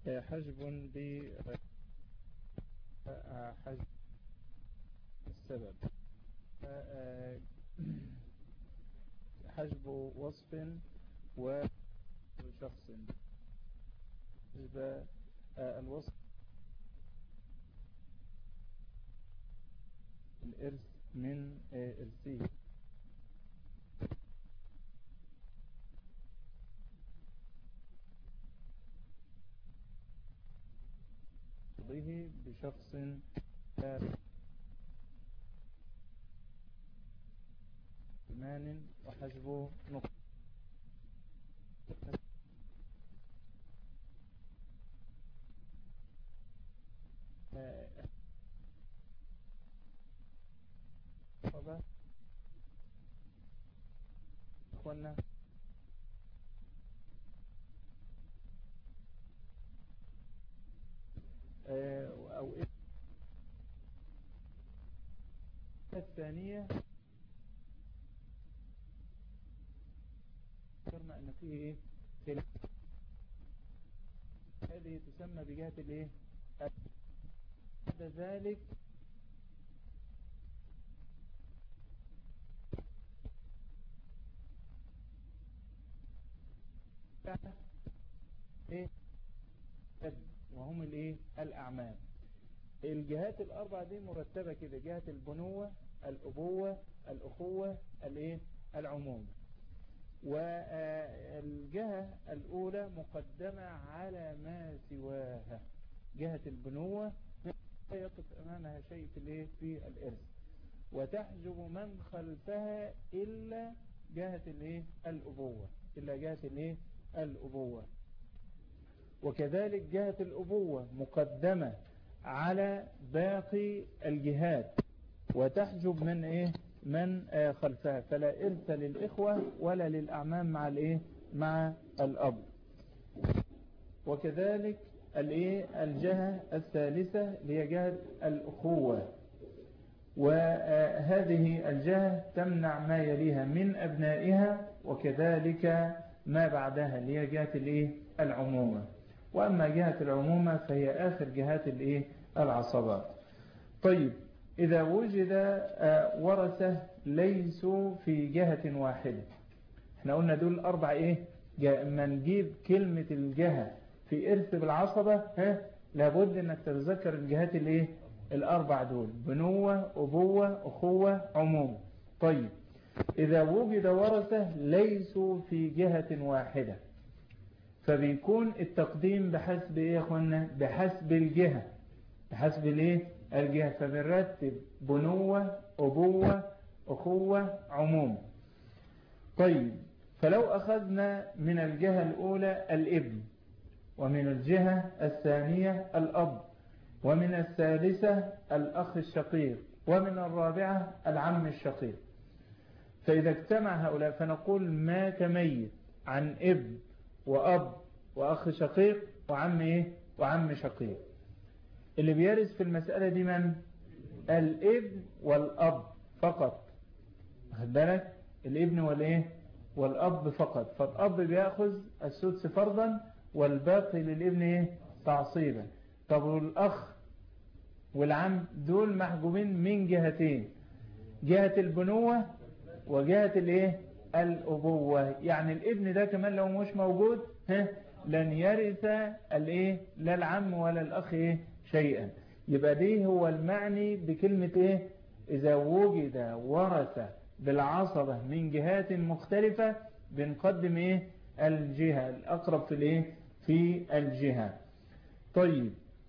حجب ب حجب السبب حجب وصف وشخص حجب الوصف الإرث من إرثيه به بشخص إيمان وحجبه نقطة أخوانا أو إيه الثانية ذكرنا أن فيه إيه خلاف هذه تسمى بجهة الإيه بعد ذلك ايه وهم الايه الاعمال الجهات الاربعه دي مرتبه كده جهه البنوه الابوه الاخوه الايه العموم والجهه الاولى مقدمه على ما سواها جهه البنوه لا يقف امامها شيء في الايه في الارث وتحجب من خلفها الا جهه الايه الابوه الا جهه الايه الابوه وكذلك جهة الأبوة مقدمة على باقي الجهات وتحجب من إيه من آه خلفها فلا إرث للإخوة ولا للأعمام مع الإيه مع الأب وكذلك الإيه الجهة الثالثة هي جهة الأخوة وهذه الجهة تمنع ما يليها من أبنائها وكذلك ما بعدها اللي هي جهة الإيه العمومة وأما جهة العمومة فهي آخر جهات الإيه العصبات طيب إذا وجد ورثة ليسوا في جهة واحدة احنا قلنا دول أربع إيه اما نجيب كلمة الجهة في إرث بالعصبة ها لابد أنك تتذكر الجهات الإيه الأربع دول بنوة أبوة أخوة عمومة طيب إذا وجد ورثة ليسوا في جهة واحدة فبيكون التقديم بحسب ايه يا اخوانا بحسب الجهة بحسب الايه الجهة فبنرتب بنوة ابوة اخوة عموم طيب فلو اخذنا من الجهة الاولى الابن ومن الجهة الثانية الاب ومن الثالثة الاخ الشقيق ومن الرابعة العم الشقيق فاذا اجتمع هؤلاء فنقول مات ميت عن ابن وأب وأخ شقيق وعم إيه وعم شقيق اللي بيرث في المسألة دي من الابن والأب فقط واخد بالك الابن والإيه والأب فقط فالأب بيأخذ السدس فرضا والباقي للابن إيه تعصيبا طب والأخ والعم دول محجوبين من جهتين جهة البنوة وجهة الإيه الأبوة يعني الابن ده كمان لو مش موجود ها لن يرث الايه لا العم ولا الأخ إيه شيئا يبقى دي هو المعني بكلمة إيه إذا وجد ورثة بالعصبة من جهات مختلفة بنقدم إيه الجهة الأقرب في الإيه في الجهة طيب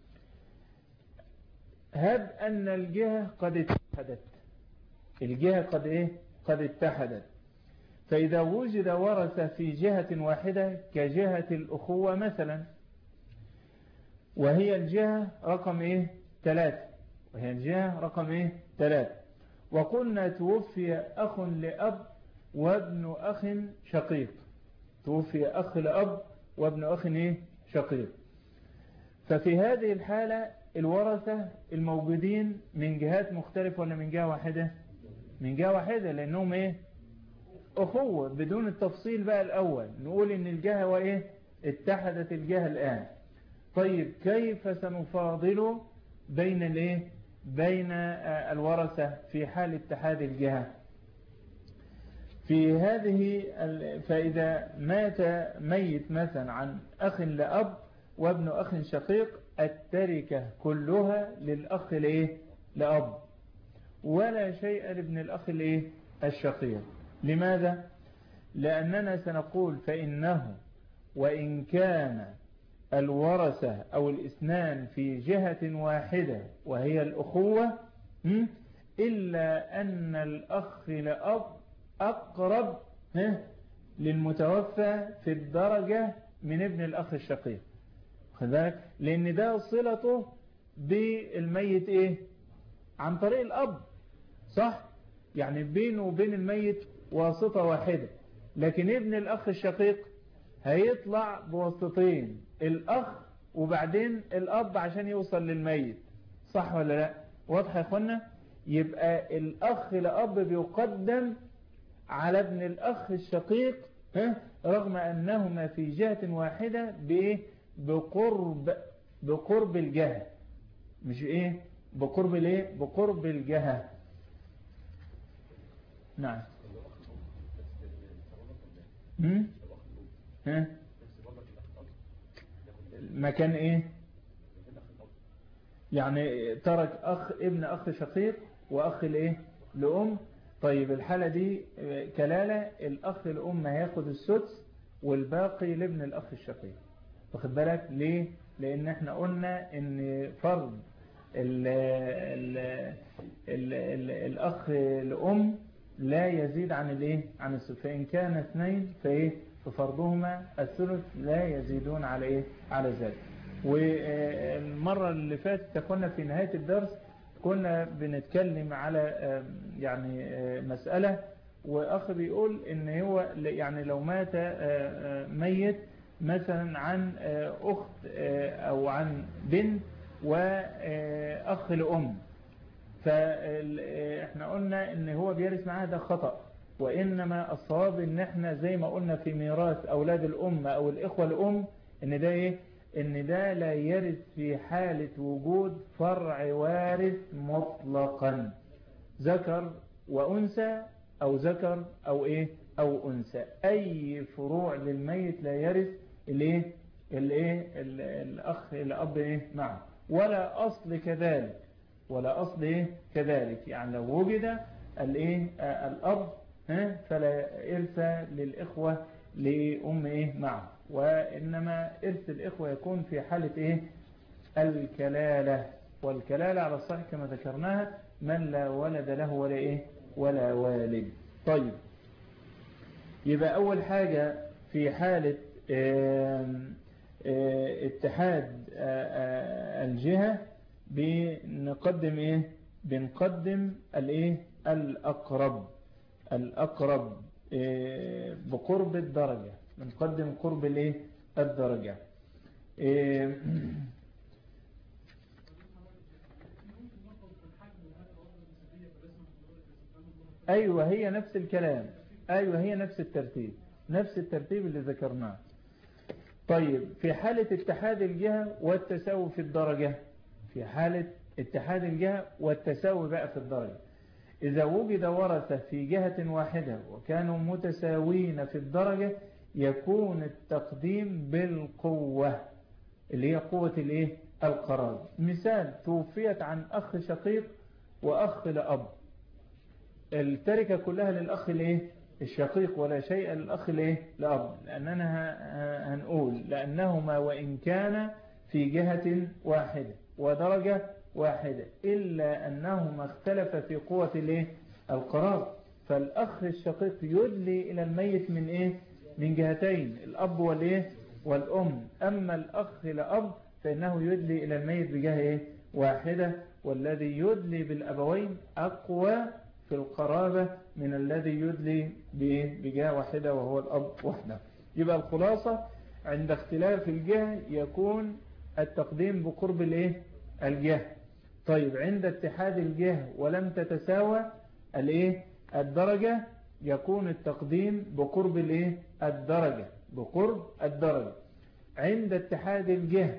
هب أن الجهة قد اتحدت الجهة قد إيه قد اتحدت فإذا وجد ورثة في جهة واحدة كجهة الأخوة مثلا وهي الجهة رقم إيه ثلاثة وهي الجهة رقم إيه ثلاثة وقلنا توفي أخ لأب وابن أخ شقيق توفي أخ لأب وابن أخ إيه شقيق ففي هذه الحالة الورثة الموجودين من جهات مختلفة ولا من جهة واحدة من جهة واحدة لأنهم إيه أخوة بدون التفصيل بقى الأول نقول إن الجهة وإيه اتحدت الجهة الآن طيب كيف سنفاضل بين الايه بين الورثة في حال اتحاد الجهة في هذه فإذا مات ميت مثلا عن أخ لأب وابن أخ شقيق التركة كلها للأخ لإيه لأب ولا شيء لابن الأخ لإيه الشقيق لماذا لأننا سنقول فإنه وإن كان الورثة أو الإثنان في جهة واحدة وهي الأخوة إلا أن الأخ لأب أقرب للمتوفى في الدرجة من ابن الأخ الشقيق خذلك لأن ده صلته بالميت إيه عن طريق الأب صح يعني بينه وبين الميت واسطة واحدة لكن ابن الأخ الشقيق هيطلع بواسطتين الأخ وبعدين الأب عشان يوصل للميت صح ولا لا واضح يا اخوانا يبقى الأخ لأب بيقدم على ابن الأخ الشقيق ها رغم أنهما في جهة واحدة بإيه بقرب بقرب الجهة مش إيه بقرب الإيه بقرب الجهة نعم هم؟ ها مكان ايه يعني ترك اخ ابن اخ شقيق واخ لايه لام طيب الحالة دي كلالة الاخ الام هياخد السدس والباقي لابن الاخ الشقيق واخد بالك ليه لان احنا قلنا ان فرض ال ال ال ال الاخ الام لا يزيد عن الايه عن السدس فان كان اثنين فايه ففرضهما الثلث لا يزيدون على ايه على ذلك والمرة اللي فاتت كنا في نهاية الدرس كنا بنتكلم على يعني مسألة واخ بيقول ان هو يعني لو مات ميت مثلا عن اخت او عن بنت واخ لام فاحنا قلنا ان هو بيرث معاها ده خطأ وإنما الصواب إن إحنا زي ما قلنا في ميراث أولاد الأم أو الإخوة الأم إن ده إيه إن ده لا يرث في حالة وجود فرع وارث مطلقا ذكر وأنثى أو ذكر أو إيه أو أنثى أي فروع للميت لا يرث الإيه الإيه الأخ الأب إيه معه ولا أصل كذلك ولا أصل إيه كذلك يعني لو وجد الإيه الأب فلا إرث للإخوة لأم إيه معه وإنما إرث الإخوة يكون في حالة إيه الكلالة والكلالة على الصحيح كما ذكرناها من لا ولد له ولا إيه ولا والد طيب يبقى أول حاجة في حالة اتحاد الجهة بنقدم إيه بنقدم الإيه الأقرب الأقرب بقرب الدرجة بنقدم قرب الايه الدرجة أيوة هي نفس الكلام أيوة هي نفس الترتيب نفس الترتيب اللي ذكرناه طيب في حالة اتحاد الجهة والتساوي في الدرجة في حالة اتحاد الجهة والتساوي بقى في الدرجة إذا وجد ورثة في جهة واحدة وكانوا متساوين في الدرجة يكون التقديم بالقوة اللي هي قوة الايه القرار مثال توفيت عن أخ شقيق وأخ لأب التركة كلها للأخ الايه الشقيق ولا شيء للأخ الايه لأب لأننا هنقول لأنهما وإن كان في جهة واحدة ودرجة واحدة إلا أنهما اختلف في قوة الايه القرار فالأخ الشقيق يدلي إلى الميت من إيه من جهتين الأب والإيه والأم أما الأخ لأب فإنه يدلي إلى الميت بجهة إيه واحدة والذي يدلي بالأبوين أقوى في القرابة من الذي يدلي بجهة واحدة وهو الأب وحده يبقى الخلاصة عند اختلاف الجهة يكون التقديم بقرب الايه الجهة طيب عند اتحاد الجهة ولم تتساوى الايه الدرجة يكون التقديم بقرب الايه الدرجة بقرب الدرجة عند اتحاد الجهة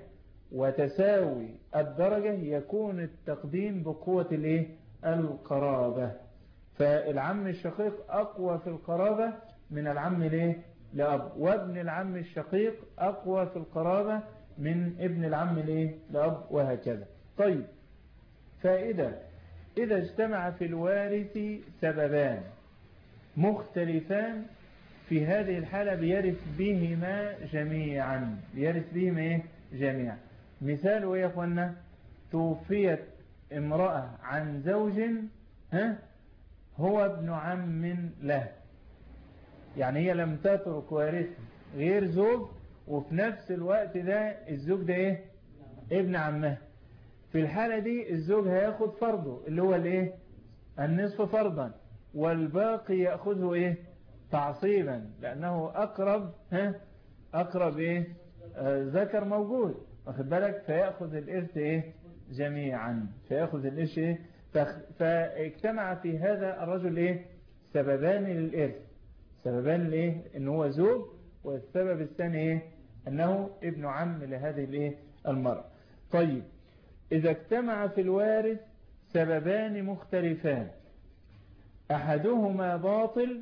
وتساوي الدرجة يكون التقديم بقوة الايه القرابة فالعم الشقيق أقوى في القرابة من العم ليه لأب وابن العم الشقيق أقوى في القرابة من ابن العم ليه لأب وهكذا طيب فإذا إذا اجتمع في الوارث سببان مختلفان في هذه الحالة بيرث بهما جميعا بيرث بهما إيه؟ جميعا مثال يا أخوانا توفيت امرأة عن زوج ها هو ابن عم له يعني هي لم تترك وارث غير زوج وفي نفس الوقت ده الزوج ده ايه ابن عمها في الحالة دي الزوج هياخد فرضه اللي هو الايه النصف فرضا والباقي يأخذه ايه تعصيبا لأنه أقرب ها أقرب إيه آه ذكر موجود واخد بالك فيأخذ الإرث إيه جميعا فيأخذ الإرث إيه فاجتمع في هذا الرجل إيه سببان للإرث سببان لإيه إن هو زوج والسبب الثاني إيه أنه ابن عم لهذه الإيه المرأة طيب إذا اجتمع في الوارث سببان مختلفان أحدهما باطل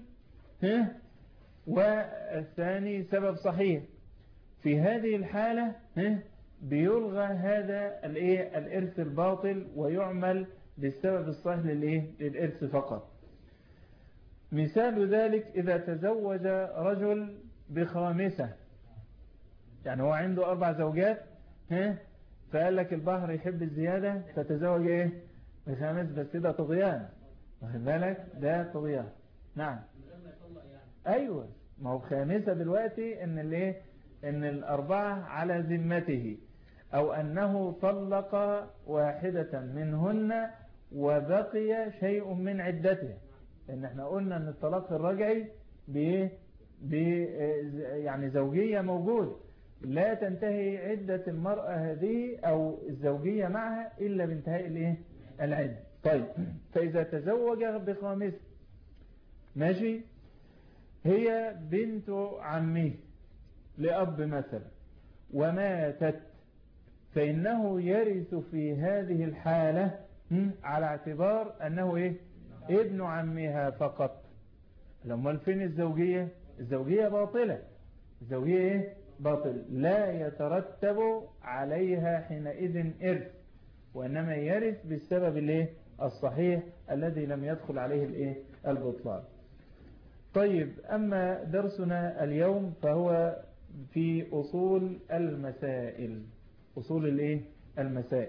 والثاني سبب صحيح في هذه الحالة بيلغى هذا الايه الارث الباطل ويعمل بالسبب الصحيح للايه للارث فقط مثال ذلك إذا تزوج رجل بخامسة يعني هو عنده أربع زوجات ها فقال لك البحر يحب الزيادة فتزوج ايه بخامس بس ده طغيان واخد بالك ده طغيان نعم ايوه ما هو خامسة دلوقتي ان الايه ان الاربعة على ذمته او انه طلق واحدة منهن وبقي شيء من عدته لان احنا قلنا ان الطلاق الرجعي بايه يعني زوجية موجود لا تنتهي عدة المرأة هذه او الزوجية معها الا بانتهاء الايه العدة طيب فاذا تزوج بخامسة ماشي هي بنت عمه لأب مثلا وماتت فإنه يرث في هذه الحالة على اعتبار أنه إيه ابن عمها فقط لما فين الزوجية الزوجية باطلة الزوجية إيه باطل لا يترتب عليها حينئذ إرث وإنما يرث بالسبب الإيه الصحيح الذي لم يدخل عليه الإيه البطلان طيب أما درسنا اليوم فهو في أصول المسائل أصول الإيه المسائل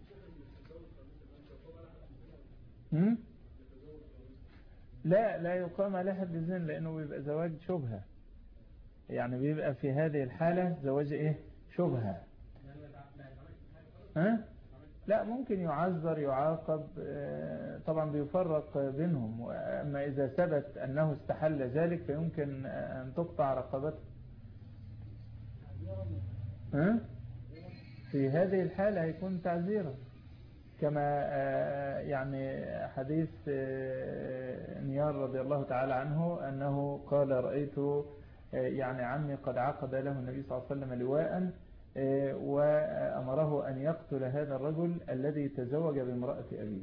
هم؟ لا لا يقام عليه حد الزنا لأنه بيبقى زواج شبهة يعني بيبقى في هذه الحالة زواج إيه شبهة ها؟ لا ممكن يعذر يعاقب طبعا بيفرق بينهم أما إذا ثبت أنه استحل ذلك فيمكن أن تقطع رقبته ها؟ في هذه الحالة هيكون تعذيرا كما يعني حديث نيار رضي الله تعالى عنه أنه قال رأيت يعني عمي قد عقد له النبي صلى الله عليه وسلم لواء وأمره أن يقتل هذا الرجل الذي تزوج بامرأة أبيه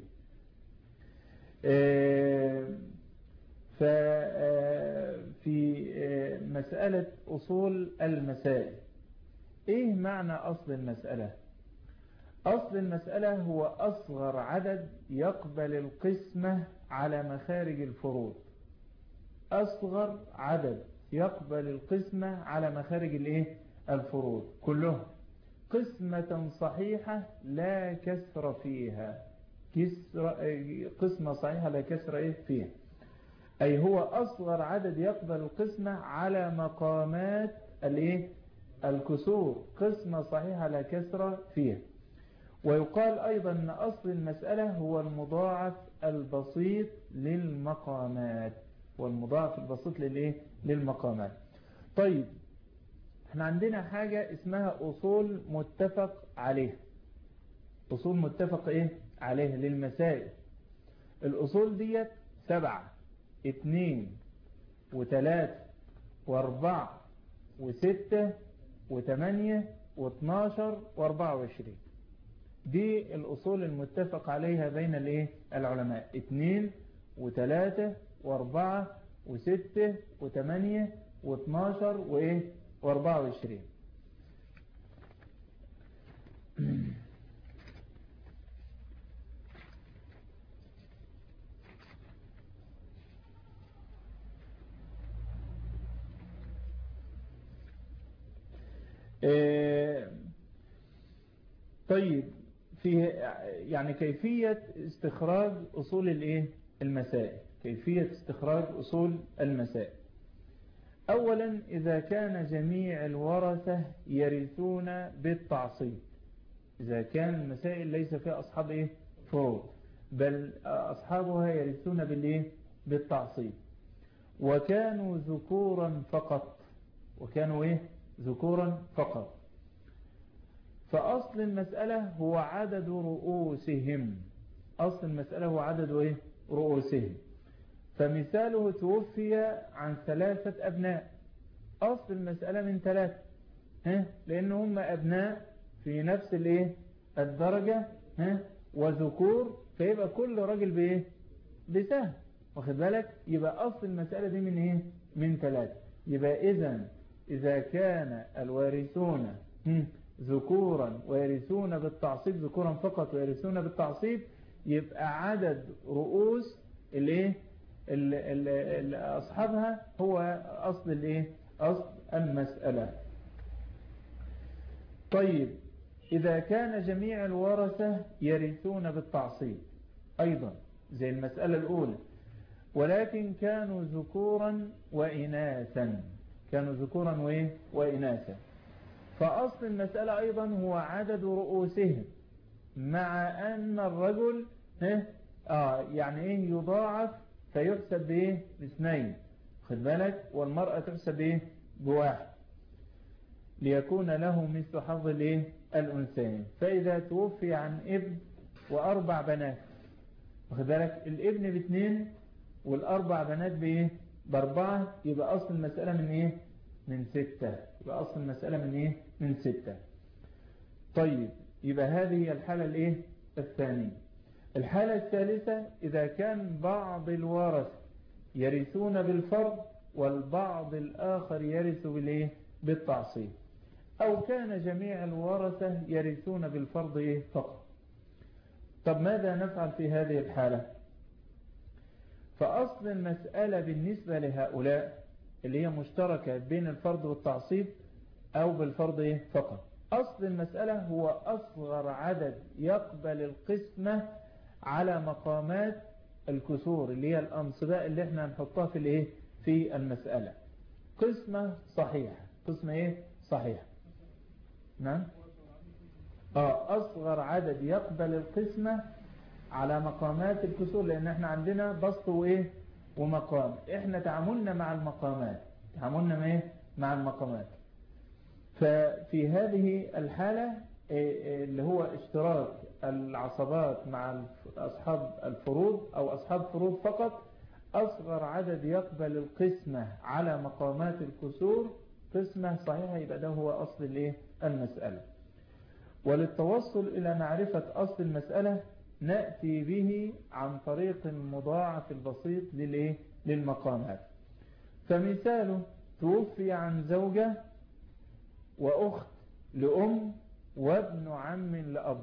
ففي مسألة أصول المسائل إيه معنى أصل المسألة أصل المسألة هو أصغر عدد يقبل القسمة على مخارج الفروض أصغر عدد يقبل القسمة على مخارج الإيه الفروض كلهم قسمة صحيحة لا كسر فيها كسر قسمة صحيحة لا كسر إيه فيها أي هو أصغر عدد يقبل القسمة على مقامات الإيه الكسور قسمة صحيحة لا كسر فيها ويقال أيضا أن أصل المسألة هو المضاعف البسيط للمقامات والمضاعف البسيط للإيه للمقامات طيب احنا عندنا حاجة اسمها أصول متفق عليه أصول متفق ايه عليه للمسائل الأصول ديت سبعة اتنين وتلاتة واربعة وستة وتمانية و12 و24 دي الأصول المتفق عليها بين الايه العلماء 2 و3 و4 و6 و8 و12 وايه و24 طيب في يعني كيفية استخراج أصول الايه المسائل كيفية استخراج أصول المسائل أولا إذا كان جميع الورثة يرثون بالتعصيب إذا كان المسائل ليس فيها أصحاب إيه فروض بل أصحابها يرثون بالإيه بالتعصيب وكانوا ذكورا فقط وكانوا إيه ذكورا فقط فأصل المسألة هو عدد رؤوسهم أصل المسألة هو عدد إيه رؤوسهم فمثاله توفي عن ثلاثة أبناء أصل المسألة من ثلاثة ها لأن هم أبناء في نفس الايه الدرجة ها وذكور فيبقى كل راجل بايه بسهم واخد بالك يبقى أصل المسألة دي من ايه من ثلاثة يبقى إذا إذا كان الوارثون ذكورا ويرثون بالتعصيب ذكورا فقط ويرثون بالتعصيب يبقى عدد رؤوس الايه أصحابها هو أصل الايه أصل المسألة طيب إذا كان جميع الورثة يرثون بالتعصيب أيضا زي المسألة الأولى ولكن كانوا ذكورا وإناثا كانوا ذكورا وإيه؟ وإناثا فأصل المسألة أيضا هو عدد رؤوسهم مع أن الرجل آه يعني إيه يضاعف فيحسب بإيه باثنين خد بالك والمرأة تحسب بإيه بواحد ليكون له مثل حظ الايه الأنثيين فإذا توفي عن ابن وأربع بنات واخد بالك الابن باثنين والأربع بنات بإيه بأربعة يبقى أصل المسألة من إيه من ستة يبقى أصل المسألة من إيه من ستة طيب يبقى هذه الحالة الإيه الثانية الحالة الثالثة إذا كان بعض الورث يرثون بالفرض والبعض الآخر يرث بالإيه بالتعصيب أو كان جميع الورثة يرثون بالفرض إيه فقط طب ماذا نفعل في هذه الحالة فأصل المسألة بالنسبة لهؤلاء اللي هي مشتركة بين الفرض والتعصيب أو بالفرض إيه فقط أصل المسألة هو أصغر عدد يقبل القسمة على مقامات الكسور اللي هي الأنصباء اللي احنا هنحطها في الايه في المسألة قسمة صحيحة قسمة ايه صحيحة نعم اه اصغر عدد يقبل القسمة على مقامات الكسور لان احنا عندنا بسط وايه ومقام احنا تعاملنا مع المقامات تعاملنا مع ايه مع المقامات ففي هذه الحالة اللي هو اشتراك العصبات مع أصحاب الفروض أو أصحاب فروض فقط أصغر عدد يقبل القسمة على مقامات الكسور قسمة صحيحة يبقى ده هو أصل الايه المسألة وللتوصل إلى معرفة أصل المسألة نأتي به عن طريق المضاعف البسيط للايه للمقامات فمثاله توفي عن زوجة وأخت لأم وابن عم لأب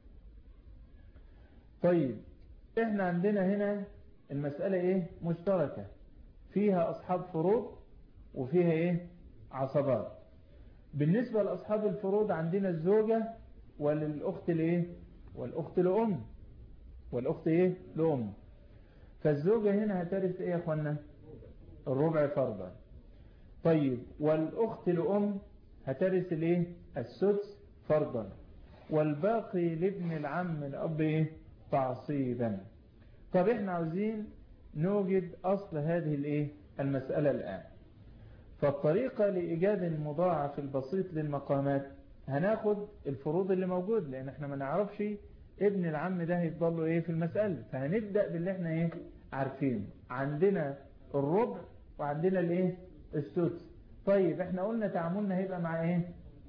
طيب احنا عندنا هنا المسألة ايه مشتركة فيها أصحاب فروض وفيها ايه عصبات بالنسبة لأصحاب الفروض عندنا الزوجة وللأخت الايه والأخت لأم والأخت ايه لأم فالزوجة هنا هترث ايه يا اخوانا الربع فرضا طيب والأخت لأم هترث الايه السدس فرضا والباقي لابن العم الأب ايه تعصيبا طب احنا عاوزين نوجد أصل هذه الايه المسألة الآن فالطريقة لإيجاد المضاعف البسيط للمقامات هناخد الفروض اللي موجود لأن احنا ما نعرفش ابن العم ده هيفضل له ايه في المسألة فهنبدأ باللي احنا ايه عارفين عندنا الربع وعندنا الايه السدس طيب احنا قلنا تعاملنا هيبقى مع ايه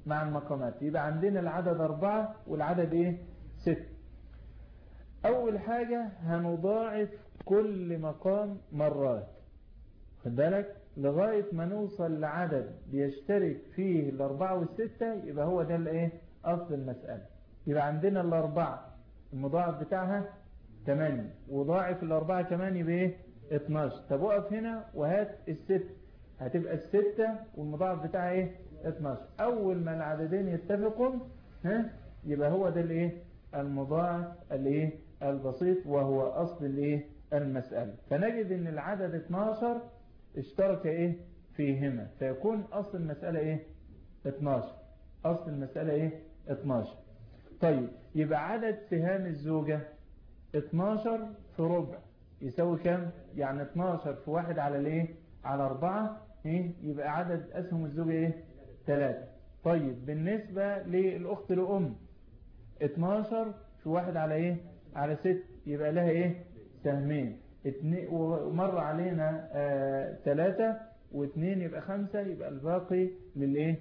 مع المقامات يبقى عندنا العدد أربعة والعدد إيه ست أول حاجة هنضاعف كل مقام مرات خد بالك لغاية ما نوصل لعدد بيشترك فيه الأربعة والستة يبقى هو ده الإيه أصل المسألة يبقى عندنا الأربعة المضاعف بتاعها 8 وضاعف الأربعة كمان يبقى إيه 12 طب وقف هنا وهات الست هتبقى الستة والمضاعف بتاعها إيه 12 أول ما العددين يتفقوا ها يبقى هو ده الإيه المضاعف الإيه البسيط وهو أصل الإيه المسألة فنجد ان العدد 12 اشترك ايه فيهما فيكون اصل المسألة ايه 12 اصل المسألة ايه 12 طيب يبقى عدد سهام الزوجة 12 في ربع يساوي كم يعني 12 في واحد على الايه على اربعة ايه يبقى عدد اسهم الزوجة ايه 3 طيب بالنسبة للاخت لأم 12 في واحد على ايه على 6 يبقى لها ايه سهمين ومر علينا آه ثلاثة واثنين يبقى خمسة يبقى الباقي للايه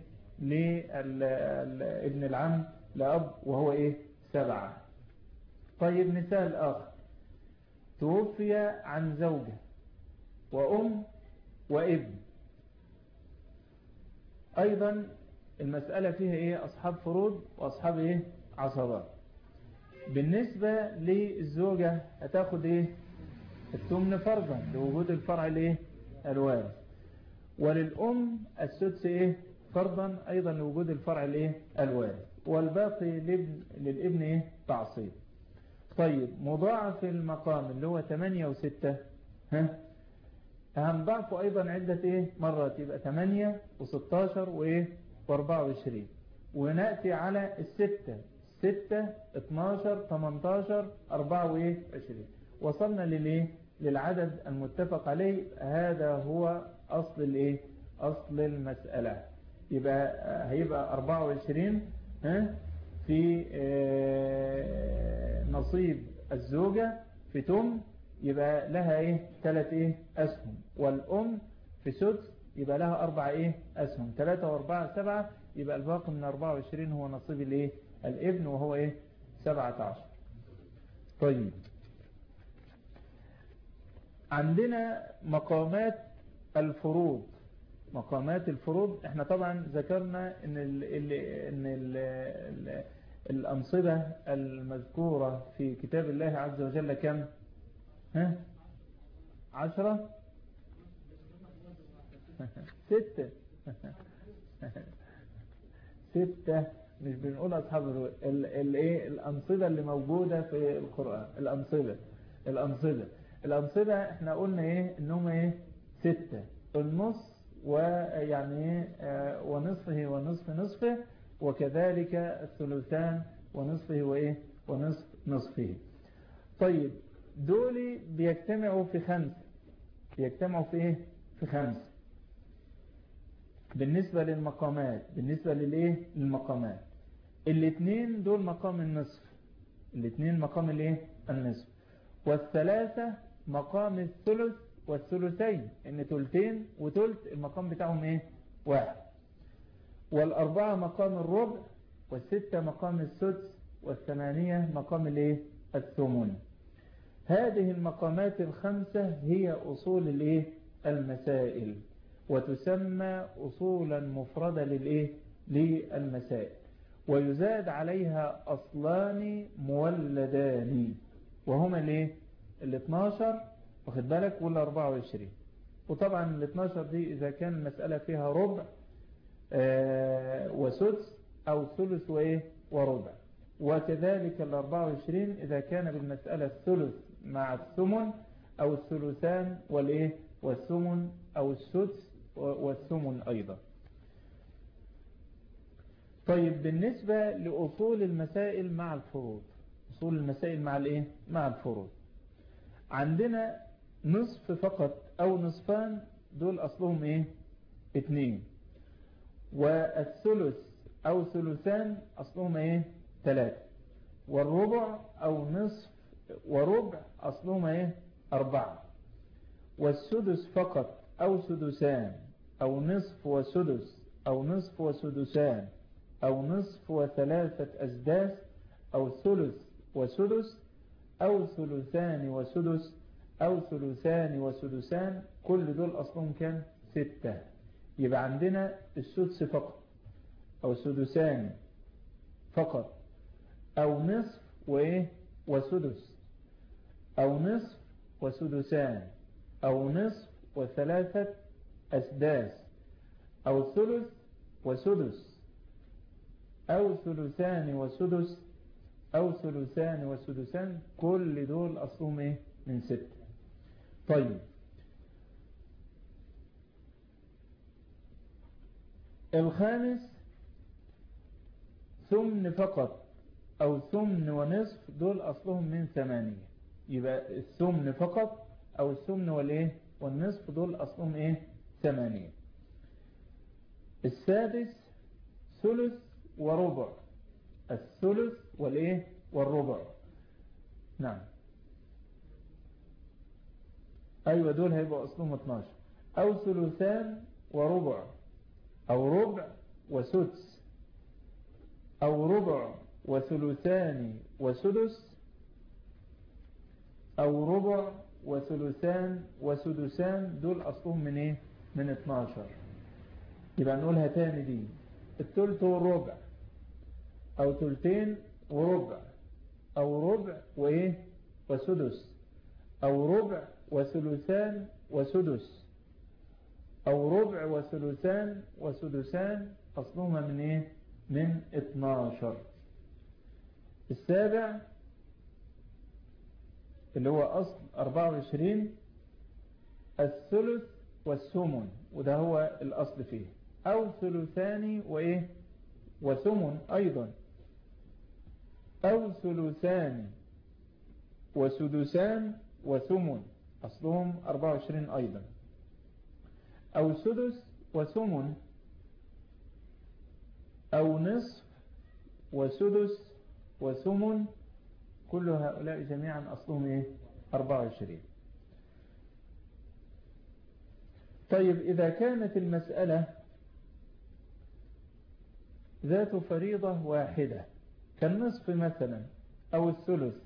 لابن العم لأب وهو ايه سبعة طيب مثال آخر توفي عن زوجة وأم وابن أيضا المسألة فيها ايه أصحاب فروض وأصحاب ايه عصبات بالنسبة للزوجة هتاخد ايه الثمن فرضا لوجود الفرع الايه الوارث وللأم السدس ايه فرضا ايضا لوجود الفرع الايه الوارث والباقي للابن, للابن ايه تعصيب طيب مضاعف المقام اللي هو 8 و6 ها هنضعفه ايضا عدة ايه مرات يبقى 8 و16 وايه و24 ونأتي على الستة 6 12 18 24 وصلنا للايه للعدد المتفق عليه هذا هو أصل الايه أصل المسألة يبقى هيبقى 24 ها في نصيب الزوجة في تم يبقى لها ايه ثلاث ايه أسهم والأم في سدس يبقى لها أربع ايه أسهم ثلاثة وأربعة سبعة يبقى الباقي من 24 هو نصيب الايه الابن وهو ايه 17 طيب عندنا مقامات الفروض مقامات الفروض احنا طبعا ذكرنا ان ال ال ان ال ال الأنصبة المذكورة في كتاب الله عز وجل كم ها عشرة ستة ستة مش بنقول أصحاب الايه الأنصبة اللي موجودة في القرآن الأنصبة الأنصبة الأنصبة احنا قلنا ايه انهم ايه ستة النص ويعني ايه ونصفه ونصف نصفه وكذلك الثلثان ونصفه وايه ونصف نصفه طيب دول بيجتمعوا في خمسة بيجتمعوا في ايه في خمسة بالنسبة للمقامات بالنسبة للايه للمقامات الاثنين دول مقام النصف الاثنين مقام الايه النصف والثلاثة مقام الثلث والثلثين ان تلتين وتلت المقام بتاعهم ايه واحد والاربعة مقام الربع والستة مقام السدس والثمانية مقام الايه الثمن هذه المقامات الخمسة هي اصول الايه المسائل وتسمى أصولا مفردة للإيه؟ للمسائل ويزاد عليها أصلان مولدان وهما الايه ال 12 واخد بالك وال 24 وطبعا ال 12 دي إذا كان المسألة فيها ربع آه وسدس أو ثلث وإيه وربع وكذلك ال 24 إذا كان بالمسألة الثلث مع الثمن أو الثلثان والإيه والثمن أو السدس والثمن أيضا طيب بالنسبة لأصول المسائل مع الفروض أصول المسائل مع الإيه؟ مع الفروض عندنا نصف فقط أو نصفان دول أصلهم إيه اتنين والثلث أو ثلثان أصلهم إيه ثلاثة والربع أو نصف وربع أصلهم إيه أربعة والسدس فقط أو سدسان أو نصف وسدس أو نصف وسدسان أو نصف وثلاثة أسداس أو ثلث وسدس أو ثلثان وسدس أو ثلثان وسدسان كل دول أصلهم كان ستة يبقى عندنا السدس فقط أو سدسان فقط أو نصف وإيه وسدس أو نصف وسدسان أو نصف وثلاثة أسداس أو ثلث وسدس أو ثلثان وسدس أو ثلثان وسدسان كل دول أصلهم إيه من ستة طيب الخامس ثمن فقط أو ثمن ونصف دول أصلهم من ثمانية يبقى الثمن فقط أو الثمن والإيه والنصف دول أصلهم إيه ثمانية السادس ثلث وربع الثلث والإيه والربع نعم أيوة دول هيبقوا أصلهم 12 أو ثلثان وربع أو ربع وسدس أو ربع وثلثان وسدس أو ربع وثلثان وسدسان دول أصلهم من إيه من 12 يبقى نقولها تاني دي الثلث والربع أو ثلثين وربع أو ربع وإيه وسدس أو ربع وثلثان وسدس أو ربع وثلثان وسدسان أصلهما من إيه من 12 السابع اللي هو أصل 24 الثلث والثمن وده هو الأصل فيه أو ثلثان وإيه وثمن أيضا أو ثلثان وسدسان وثمن أصلهم 24 أيضا أو سدس وثمن أو نصف وسدس وثمن كل هؤلاء جميعا أصلهم إيه 24 طيب إذا كانت المسألة ذات فريضة واحدة كالنصف مثلا أو الثلث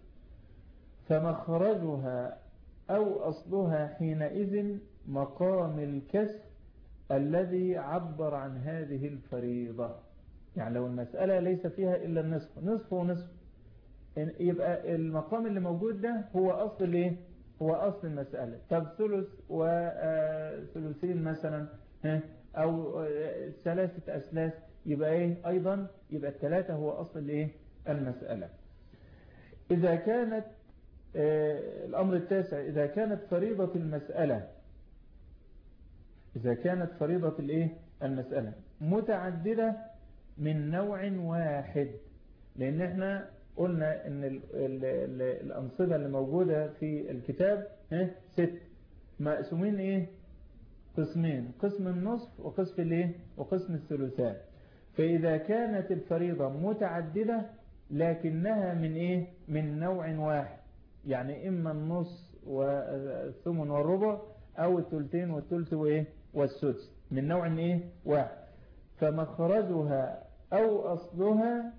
فمخرجها أو أصلها حينئذ مقام الكسر الذي عبر عن هذه الفريضة يعني لو المسألة ليس فيها إلا النصف نصف ونصف يبقى المقام اللي موجود ده هو أصل الايه هو أصل المسألة طب ثلث وثلثين مثلا أو ثلاثة أسلاس يبقى ايه أيضا يبقى الثلاثة هو أصل الايه المسألة إذا كانت الأمر التاسع إذا كانت فريضة المسألة إذا كانت فريضة الإيه المسألة متعددة من نوع واحد لأن احنا قلنا ان ال ال ال الأنصبة اللي موجودة في الكتاب ست مقسومين ايه قسمين قسم النصف وقسم الايه وقسم الثلثان فإذا كانت الفريضة متعددة لكنها من ايه من نوع واحد يعني إما النص والثمن والربع أو الثلثين والثلث وإيه والسدس من نوع إيه واحد فمخرجها أو أصلها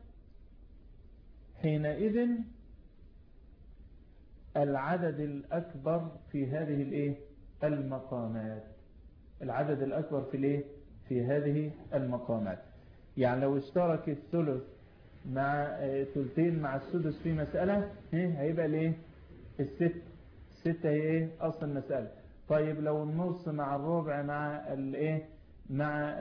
حينئذ العدد الأكبر في هذه الإيه المقامات العدد الأكبر في الإيه في هذه المقامات يعني لو اشترك الثلث مع ثلثين مع السدس في مسألة هيبقى الايه الست الستة هي ايه اصل المسألة طيب لو النص مع الربع مع الايه مع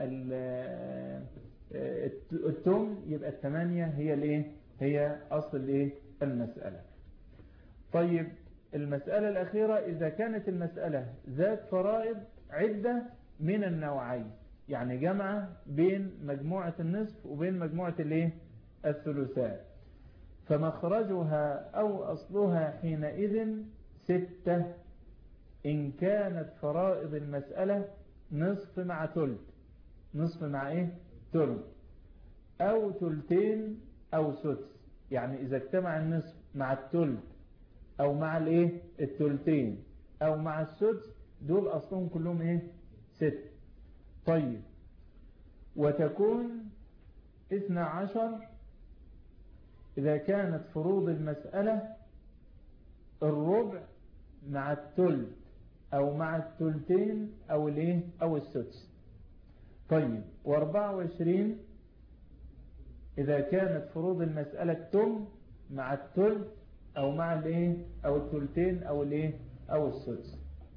التم يبقى الثمانية هي الايه هي اصل الايه المسألة طيب المسألة الأخيرة إذا كانت المسألة ذات فرائض عدة من النوعين يعني جمع بين مجموعة النصف وبين مجموعة الايه الثلثات فمخرجها أو أصلها حينئذ ستة إن كانت فرائض المسألة نصف مع ثلث نصف مع إيه ثلث أو ثلثين أو سدس يعني إذا اجتمع النصف مع الثلث أو مع الإيه الثلثين أو مع السدس دول أصلهم كلهم إيه ست طيب وتكون اثنى عشر إذا كانت فروض المسألة الربع مع الثلث أو مع الثلثين أو الايه أو السدس طيب واربعة وعشرين إذا كانت فروض المسألة التم مع الثلث أو مع الايه أو الثلثين أو الايه أو السدس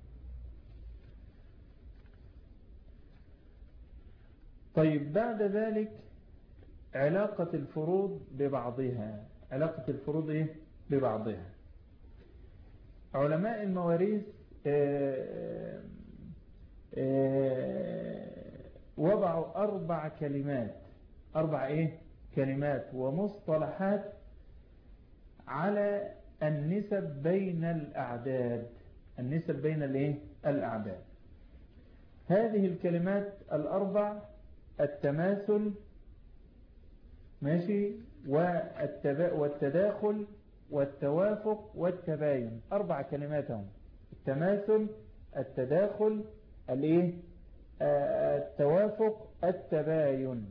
طيب بعد ذلك علاقة الفروض ببعضها علاقة الفروض إيه؟ ببعضها علماء المواريث آه، آه، وضعوا أربع كلمات أربع إيه؟ كلمات ومصطلحات على النسب بين الأعداد النسب بين الإيه؟ الأعداد هذه الكلمات الأربع التماثل ماشي والتداخل والتوافق والتباين أربع كلمات هم التماثل التداخل الايه التوافق التباين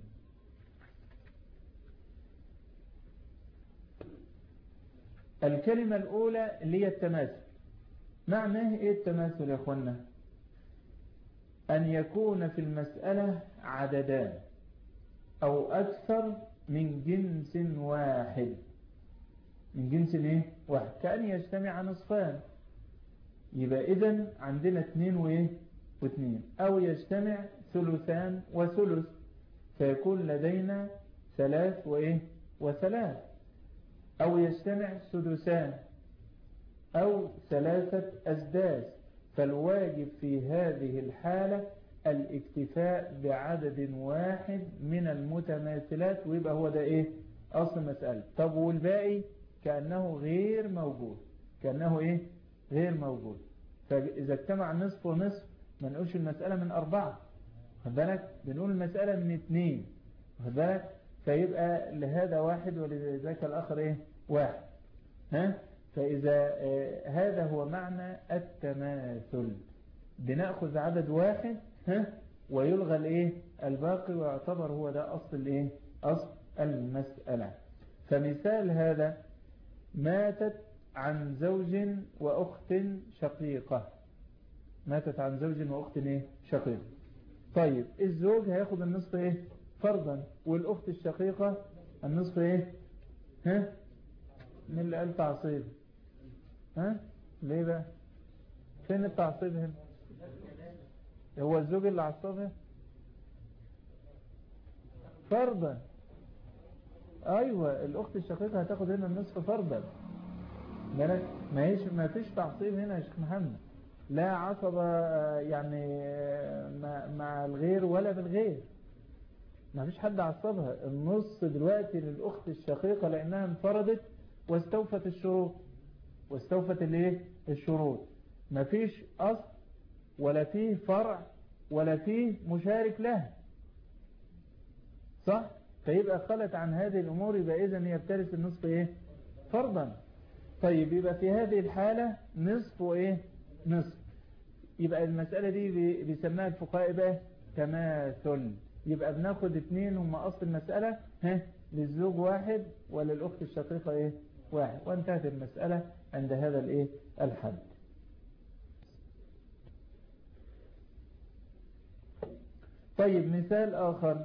الكلمة الأولى اللي هي التماثل معناه إيه التماثل يا أخوانا أن يكون في المسألة عددان أو أكثر من جنس واحد من جنس ايه واحد كأن يجتمع نصفان يبقى إذن عندنا اثنين وايه واثنين أو يجتمع ثلثان وثلث فيكون لدينا ثلاث وايه وثلاث أو يجتمع سدسان أو ثلاثة أسداس فالواجب في هذه الحالة الاكتفاء بعدد واحد من المتماثلات ويبقى هو ده ايه اصل مسألة طب والباقي كأنه غير موجود كأنه ايه غير موجود فإذا اجتمع نصف ونصف ما نقولش المسألة من أربعة خد بالك بنقول المسألة من اثنين خد بالك فيبقى لهذا واحد ولذاك الآخر ايه واحد ها فإذا آه هذا هو معنى التماثل بنأخذ عدد واحد ها ويلغى الايه الباقي ويعتبر هو ده أصل الايه أصل المسألة فمثال هذا ماتت عن زوج وأخت شقيقة ماتت عن زوج وأخت ايه شقيقة طيب الزوج هياخد النصف ايه فرضا والأخت الشقيقة النصف ايه ها من اللي قال تعصيب ها ليه بقى فين التعصيب هنا هو الزوج اللي عصبها فرضا ايوه الاخت الشقيقه هتاخد هنا النصف فرضا بالك ما هيش ما فيش تعصيب هنا يا شيخ محمد لا عصبة يعني مع الغير ولا بالغير ما فيش حد عصبها النص دلوقتي للأخت الشقيقة لأنها انفردت واستوفت الشروط واستوفت الايه الشروط ما فيش أصل ولا فيه فرع ولا فيه مشارك له صح فيبقى خلت عن هذه الأمور يبقى إذن هي بترث النصف إيه فرضا طيب يبقى في هذه الحالة نصف وإيه نصف يبقى المسألة دي بيسميها الفقهاء بقى تماثل يبقى بناخد اتنين هم أصل المسألة ها للزوج واحد وللأخت الشقيقة إيه واحد وانتهت المسألة عند هذا الإيه الحد طيب مثال آخر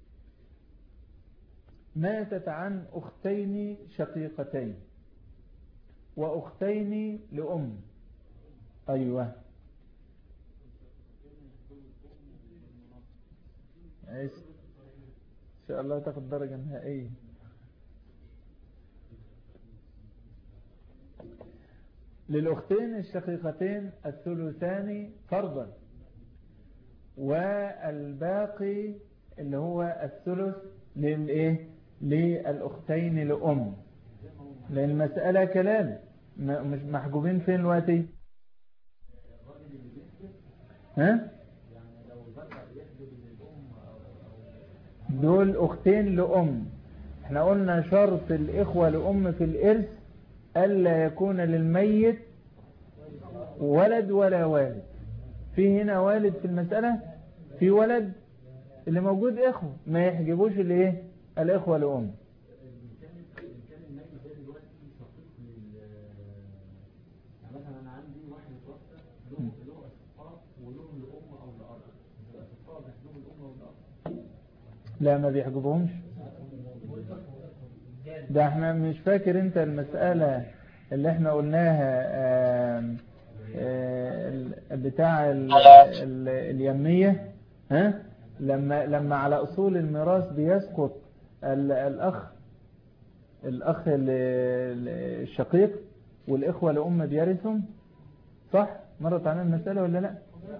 ماتت عن أختين شقيقتين وأختين لأم أيوة إن شاء الله تاخد درجة نهائية للأختين الشقيقتين الثلثان فرضا والباقي اللي هو الثلث للإيه للأختين لأم لأن المسألة كلام مش محجوبين فين دلوقتي ها دول أختين لأم احنا قلنا شرط الإخوة لأم في الإرث ألا يكون للميت ولد ولا والد في هنا والد في المسألة في ولد اللي موجود إخوة ما يحجبوش الايه الإخوة لأم كان كان النجم ده دلوقتي شقيق لل يعني مثلا انا عندي واحد متوفى له له اشقاء وله لام او لاب الاشقاء بيحجبوا الام او الاب لا ما بيحجبهمش ده احنا مش فاكر انت المسألة اللي احنا قلناها آم، آه، ال- بتاع ال- ال- اليمية ها لما لما على اصول الميراث بيسقط ال- الاخ الاخ ال- ال- الشقيق والاخوة لأم بيرثهم صح مرت علينا المسألة ولا لا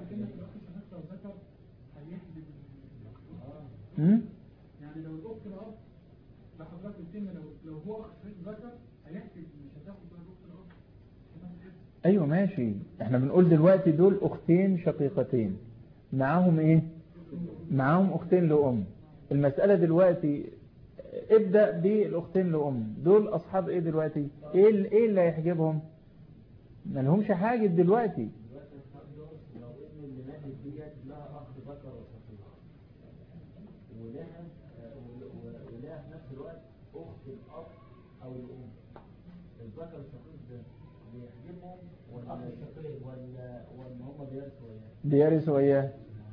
هم؟ يعني لو الاخت الاب لحضرتك قلت لنا لو لو هو اخ شقيق ذكر هيحكي مش هتاخد بقى الاخت الاب مش هتاخد حته ايوه ماشي احنا بنقول دلوقتي دول اختين شقيقتين معاهم ايه معاهم اختين لأم المسألة دلوقتي ابدأ بالاختين لأم دول اصحاب ايه دلوقتي ايه ال- ايه اللي هيحجبهم ما لهمش حاجة دلوقتي دلوقتي لو ان اللي ماتت ديت لها اخ ذكر وشقيق ولها آه، ول- و- ولها في نفس الوقت اخت الاب او الام الذكر الشقيق ده بيحجبهم ولا ولا ولا هم بيرثوا اياه بيرثوا اياه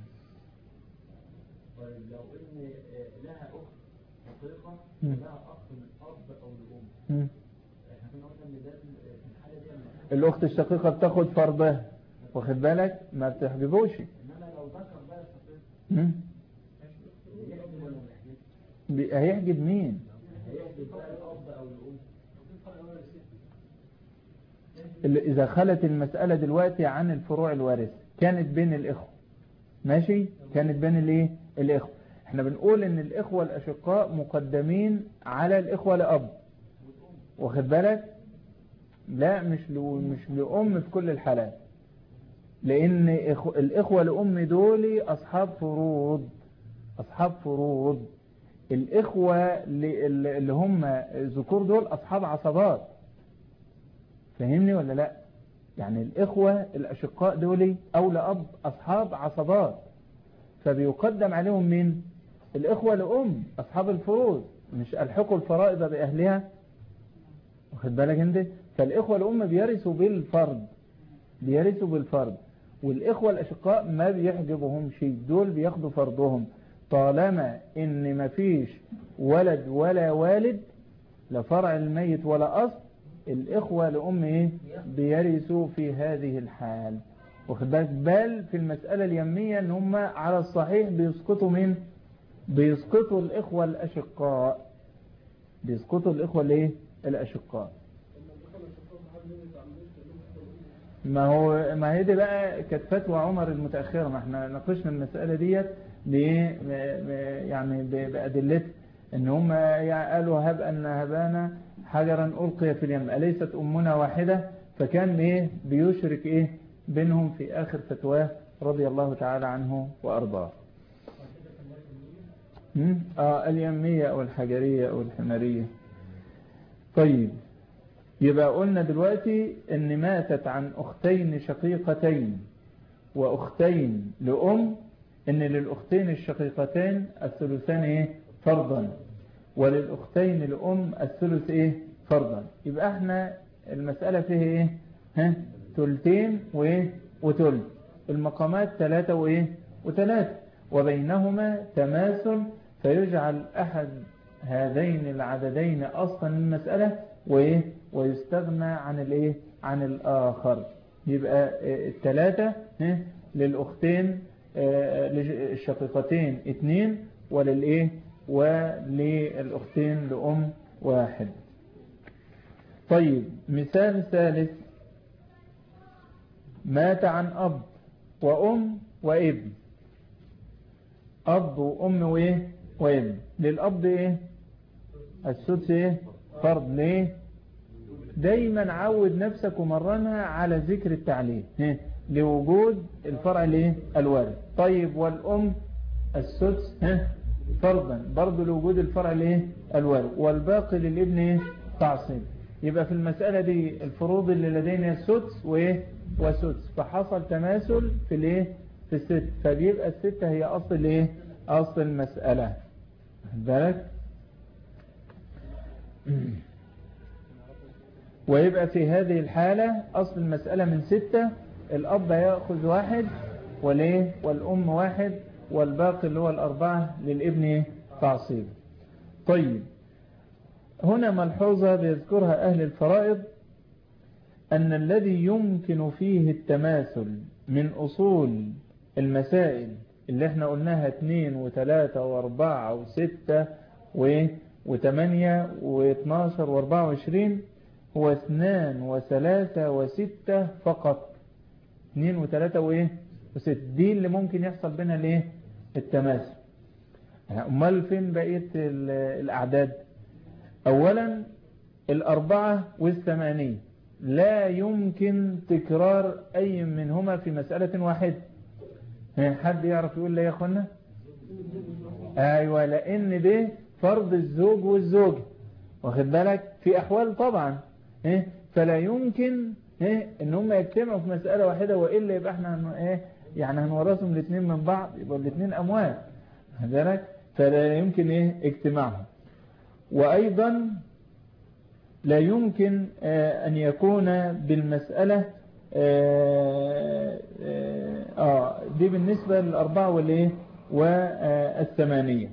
طيب لو ان آه، لها اخت شقيقه مم. ولها اخ من الاب او الام مم. احنا كنا قلنا ان ده في الحاله دي لما الاخت الشقيقة بتاخد فرضها واخد بالك ما بتحجبوش انما لو ذكر بقى شقيق مم. يحجب ولا ما يحجبش بي- هيحجب مين هيحجب بقى الاب او الام اللي إذا خلت المسألة دلوقتي عن الفروع الوارث كانت بين الإخوة ماشي كانت بين الإيه الإخوة احنا بنقول ان الإخوة الأشقاء مقدمين على الإخوة لأب واخد بالك لا مش لو مش لأم في كل الحالات لأن إخو الإخوة لأم دول أصحاب فروض أصحاب فروض الإخوة اللي اللي هم الذكور دول أصحاب عصبات فهمني ولا لا يعني الإخوة الأشقاء دول أو لأب أصحاب عصبات فبيقدم عليهم مين الإخوة لأم أصحاب الفروض مش ألحقوا الفرائض بأهلها واخد بالك انت فالإخوة الأم بيرثوا بالفرض بيرثوا بالفرض والإخوة الأشقاء ما بيحجبهم شيء دول بياخدوا فرضهم طالما ان مفيش ولد ولا والد لا فرع الميت ولا أصل الإخوة لأم إيه بيرثوا في هذه الحال واخد بالك بل في المسألة اليمية ان هم على الصحيح بيسقطوا من بيسقطوا الإخوة الأشقاء بيسقطوا الإخوة الايه الأشقاء ما هو ما هي دي بقى كانت فتوى عمر المتأخرة ما احنا ناقشنا المسألة ديت بايه م- م- يعني ب- بأدلتها ان هم يعني قالوا هب أن هبانا حجرا ألقي في اليم أليست أمنا واحدة فكان ايه بيشرك ايه بينهم في آخر فتواه رضي الله تعالى عنه وأرضاه هم؟ آه اليمية أو الحجرية أو الحمارية طيب يبقى قلنا دلوقتي ان ماتت عن اختين شقيقتين واختين لأم ان للاختين الشقيقتين الثلثان ايه فرضا وللاختين لأم الثلث ايه فرضا يبقى احنا المسألة فيها ايه ها تلتين وايه وتلت المقامات ثلاثة وايه وثلاثة وبينهما تماثل فيجعل احد هذين العددين اصلا المسألة وايه ويستغنى عن الايه عن الاخر يبقى آه، الثلاثة ها، للاختين آه، للشقيقتين اثنين وللايه وللاختين لأم واحد طيب مثال ثالث مات عن أب وأم وابن أب وأم وإيه وابن للأب إيه السدس إيه فرض ليه دايما عود نفسك ومرنها على ذكر التعليم إيه؟ لوجود الفرع ليه الوارث طيب والأم السدس إيه؟ فرضا برضو لوجود الفرع ليه الوارث والباقي للابن إيه؟ تعصيب يبقى في المسألة دي الفروض اللي لدينا السدس وايه وسدس فحصل تماثل في الايه في الست فبيبقى الستة هي اصل الايه اصل المسألة واخد بالك ويبقى في هذه الحالة أصل المسألة من ستة الأب يأخذ واحد وليه والأم واحد والباقي اللي هو الأربعة للابن إيه؟ تعصيب طيب هنا ملحوظة بيذكرها أهل الفرائض أن الذي يمكن فيه التماثل من أصول المسائل اللي احنا قلناها اتنين وتلاتة واربعة وستة وثمانية واثناشر واربعة وعشرين هو اثنان وثلاثة وستة فقط اثنين وثلاثة وايه وستة دي اللي ممكن يحصل بينها الايه التماثل امال فين بقية الاعداد اولا الاربعة والثمانية لا يمكن تكرار اي منهما في مسألة واحدة حد يعرف يقول لي يا اخوانا ايوه لان ده فرض الزوج والزوجة واخد بالك في احوال طبعا إيه؟ فلا يمكن إيه؟ ان هم يجتمعوا في مسألة واحدة وإلا يبقى احنا هن... إيه؟ يعني هنورثهم الاثنين من بعض يبقى الاثنين اموال واخد بالك فلا يمكن ايه اجتماعهم وايضا لا يمكن آه ان يكون بالمسألة آه, آه دي بالنسبة للأربعة والإيه والثمانية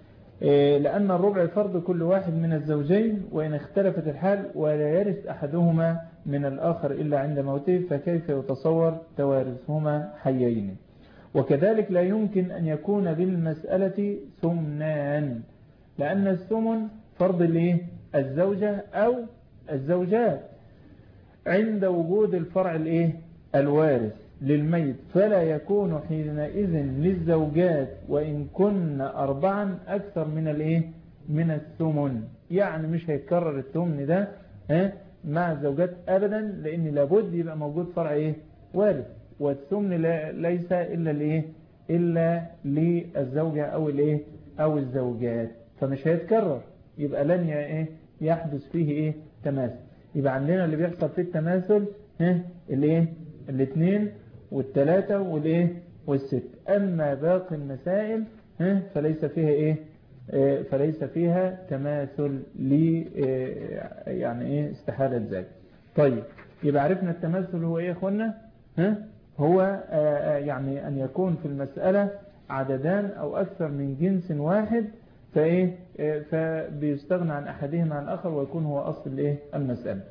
لأن الربع فرض كل واحد من الزوجين وإن اختلفت الحال ولا يرث أحدهما من الآخر إلا عند موته فكيف يتصور توارثهما حيين وكذلك لا يمكن أن يكون بالمسألة ثمنان لأن الثمن فرض ليه الزوجة أو الزوجات عند وجود الفرع الايه الوارث للميت فلا يكون حينئذ للزوجات وإن كن أربعا أكثر من الايه من الثمن يعني مش هيتكرر الثمن ده ها مع الزوجات أبدا لأن لابد يبقى موجود فرع ايه وارث والثمن لا ليس إلا الايه إلا للزوجة أو الايه أو الزوجات فمش هيتكرر يبقى لن ايه يحدث فيه ايه تماثل يبقى عندنا اللي بيحصل في التماثل ها الايه الاثنين والثلاثة والايه والست اما باقي المسائل ها فليس فيها ايه اه فليس فيها تماثل ل اه يعني ايه استحالة ذلك طيب يبقى عرفنا التماثل هو ايه يا اخوانا ها هو اه يعني ان يكون في المسألة عددان او اكثر من جنس واحد فايه فبيستغنى عن احدهما عن الاخر ويكون هو اصل الايه المسألة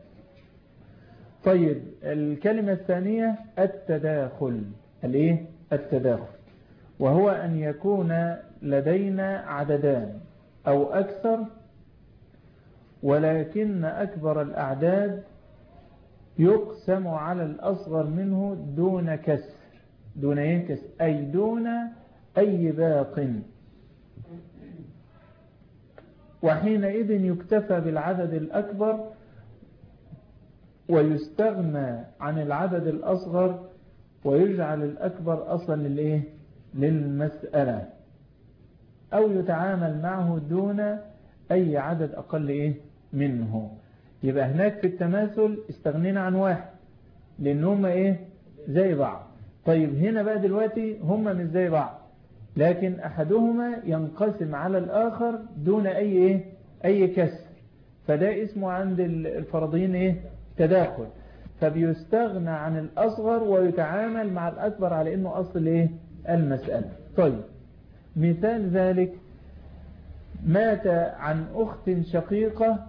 طيب الكلمة الثانية التداخل الايه التداخل وهو ان يكون لدينا عددان او اكثر ولكن اكبر الاعداد يقسم على الاصغر منه دون كسر دون ايه كسر اي دون اي باق وحينئذ يكتفى بالعدد الأكبر ويستغنى عن العدد الأصغر ويجعل الأكبر أصلا للإيه؟ للمسألة أو يتعامل معه دون أي عدد أقل إيه؟ منه يبقى هناك في التماثل استغنينا عن واحد لأن هم إيه؟ زي بعض طيب هنا بقى دلوقتي هم مش زي بعض لكن أحدهما ينقسم على الآخر دون أي إيه؟ أي كسر فده اسمه عند الفرضين إيه؟ تداخل فبيستغنى عن الأصغر ويتعامل مع الأكبر على أنه أصل إيه؟ المسألة طيب مثال ذلك مات عن أخت شقيقة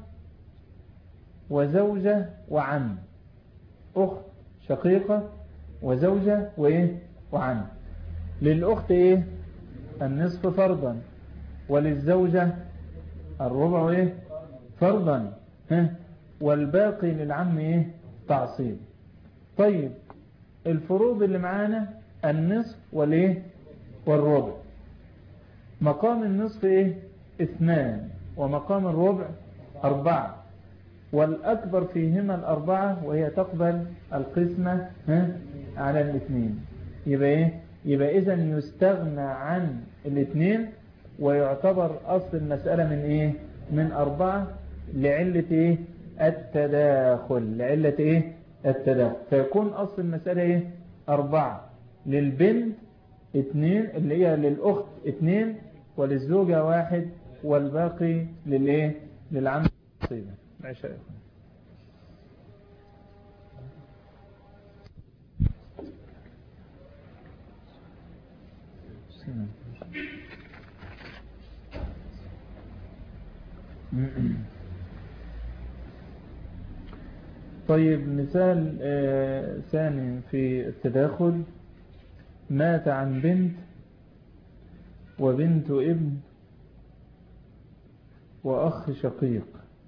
وزوجة وعم أخت شقيقة وزوجة وإيه؟ وعم للأخت إيه؟ النصف فرضا وللزوجة الربع إيه؟ فرضا ها؟ والباقي للعم إيه؟ تعصيب طيب الفروض اللي معانا النصف والإيه؟ والربع مقام النصف إيه؟ اثنان ومقام الربع أربعة والأكبر فيهما الأربعة وهي تقبل القسمة ها؟ على الاثنين يبقى إيه؟ يبقى إذا يستغنى عن الاثنين ويعتبر أصل المسألة من إيه من أربعة لعلة إيه التداخل لعلة إيه التداخل فيكون أصل المسألة إيه أربعة للبنت اثنين اللي هي للأخت اثنين وللزوجة واحد والباقي للإيه للعم طيب عشاء طيب مثال آه، ثاني في التداخل مات عن بنت وبنت ابن وأخ شقيق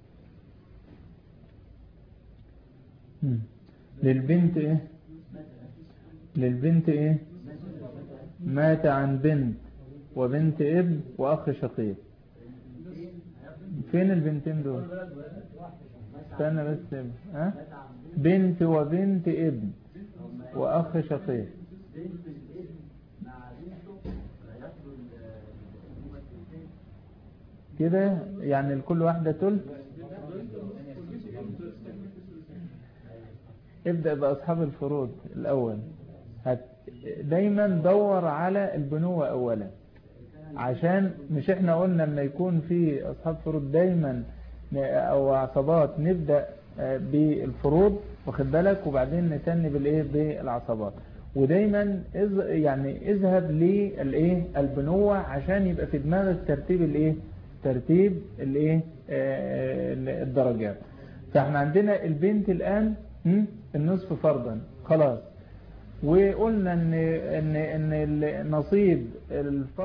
مم. للبنت ايه للبنت ايه مات عن بنت وبنت ابن وأخ شقيق فين البنتين دول استنى بس ها بنت وبنت ابن وأخ شقيق بنت الابن مع بنته ياخدوا الأمومة الثلثين كده يعني لكل واحدة تلت ابدأ بأصحاب الفروض الأول هت دايما دور على البنوة أولا عشان مش احنا قلنا لما يكون في أصحاب فروض دايما ن- أو عصبات نبدأ آه، بالفروض واخد بالك وبعدين نتني بالايه بالعصبات ودايما إذ يعني اذهب للايه البنوة عشان يبقى في دماغك ترتيب الايه ترتيب الايه آه، الدرجات فاحنا عندنا البنت الآن هم؟ النصف فرضا خلاص وقلنا ان ان ان النصيب الفرض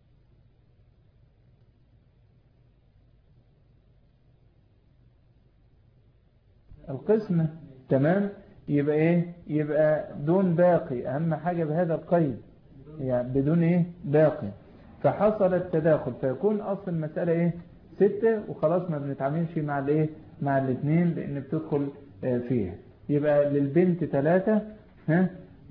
القسمة تمام يبقى ايه يبقى دون باقي اهم حاجة بهذا القيد يعني بدون ايه باقي فحصل التداخل فيكون اصل المسألة ايه ستة وخلاص ما بنتعاملش مع الايه مع الاثنين لان بتدخل آه، فيها يبقى للبنت ثلاثة ها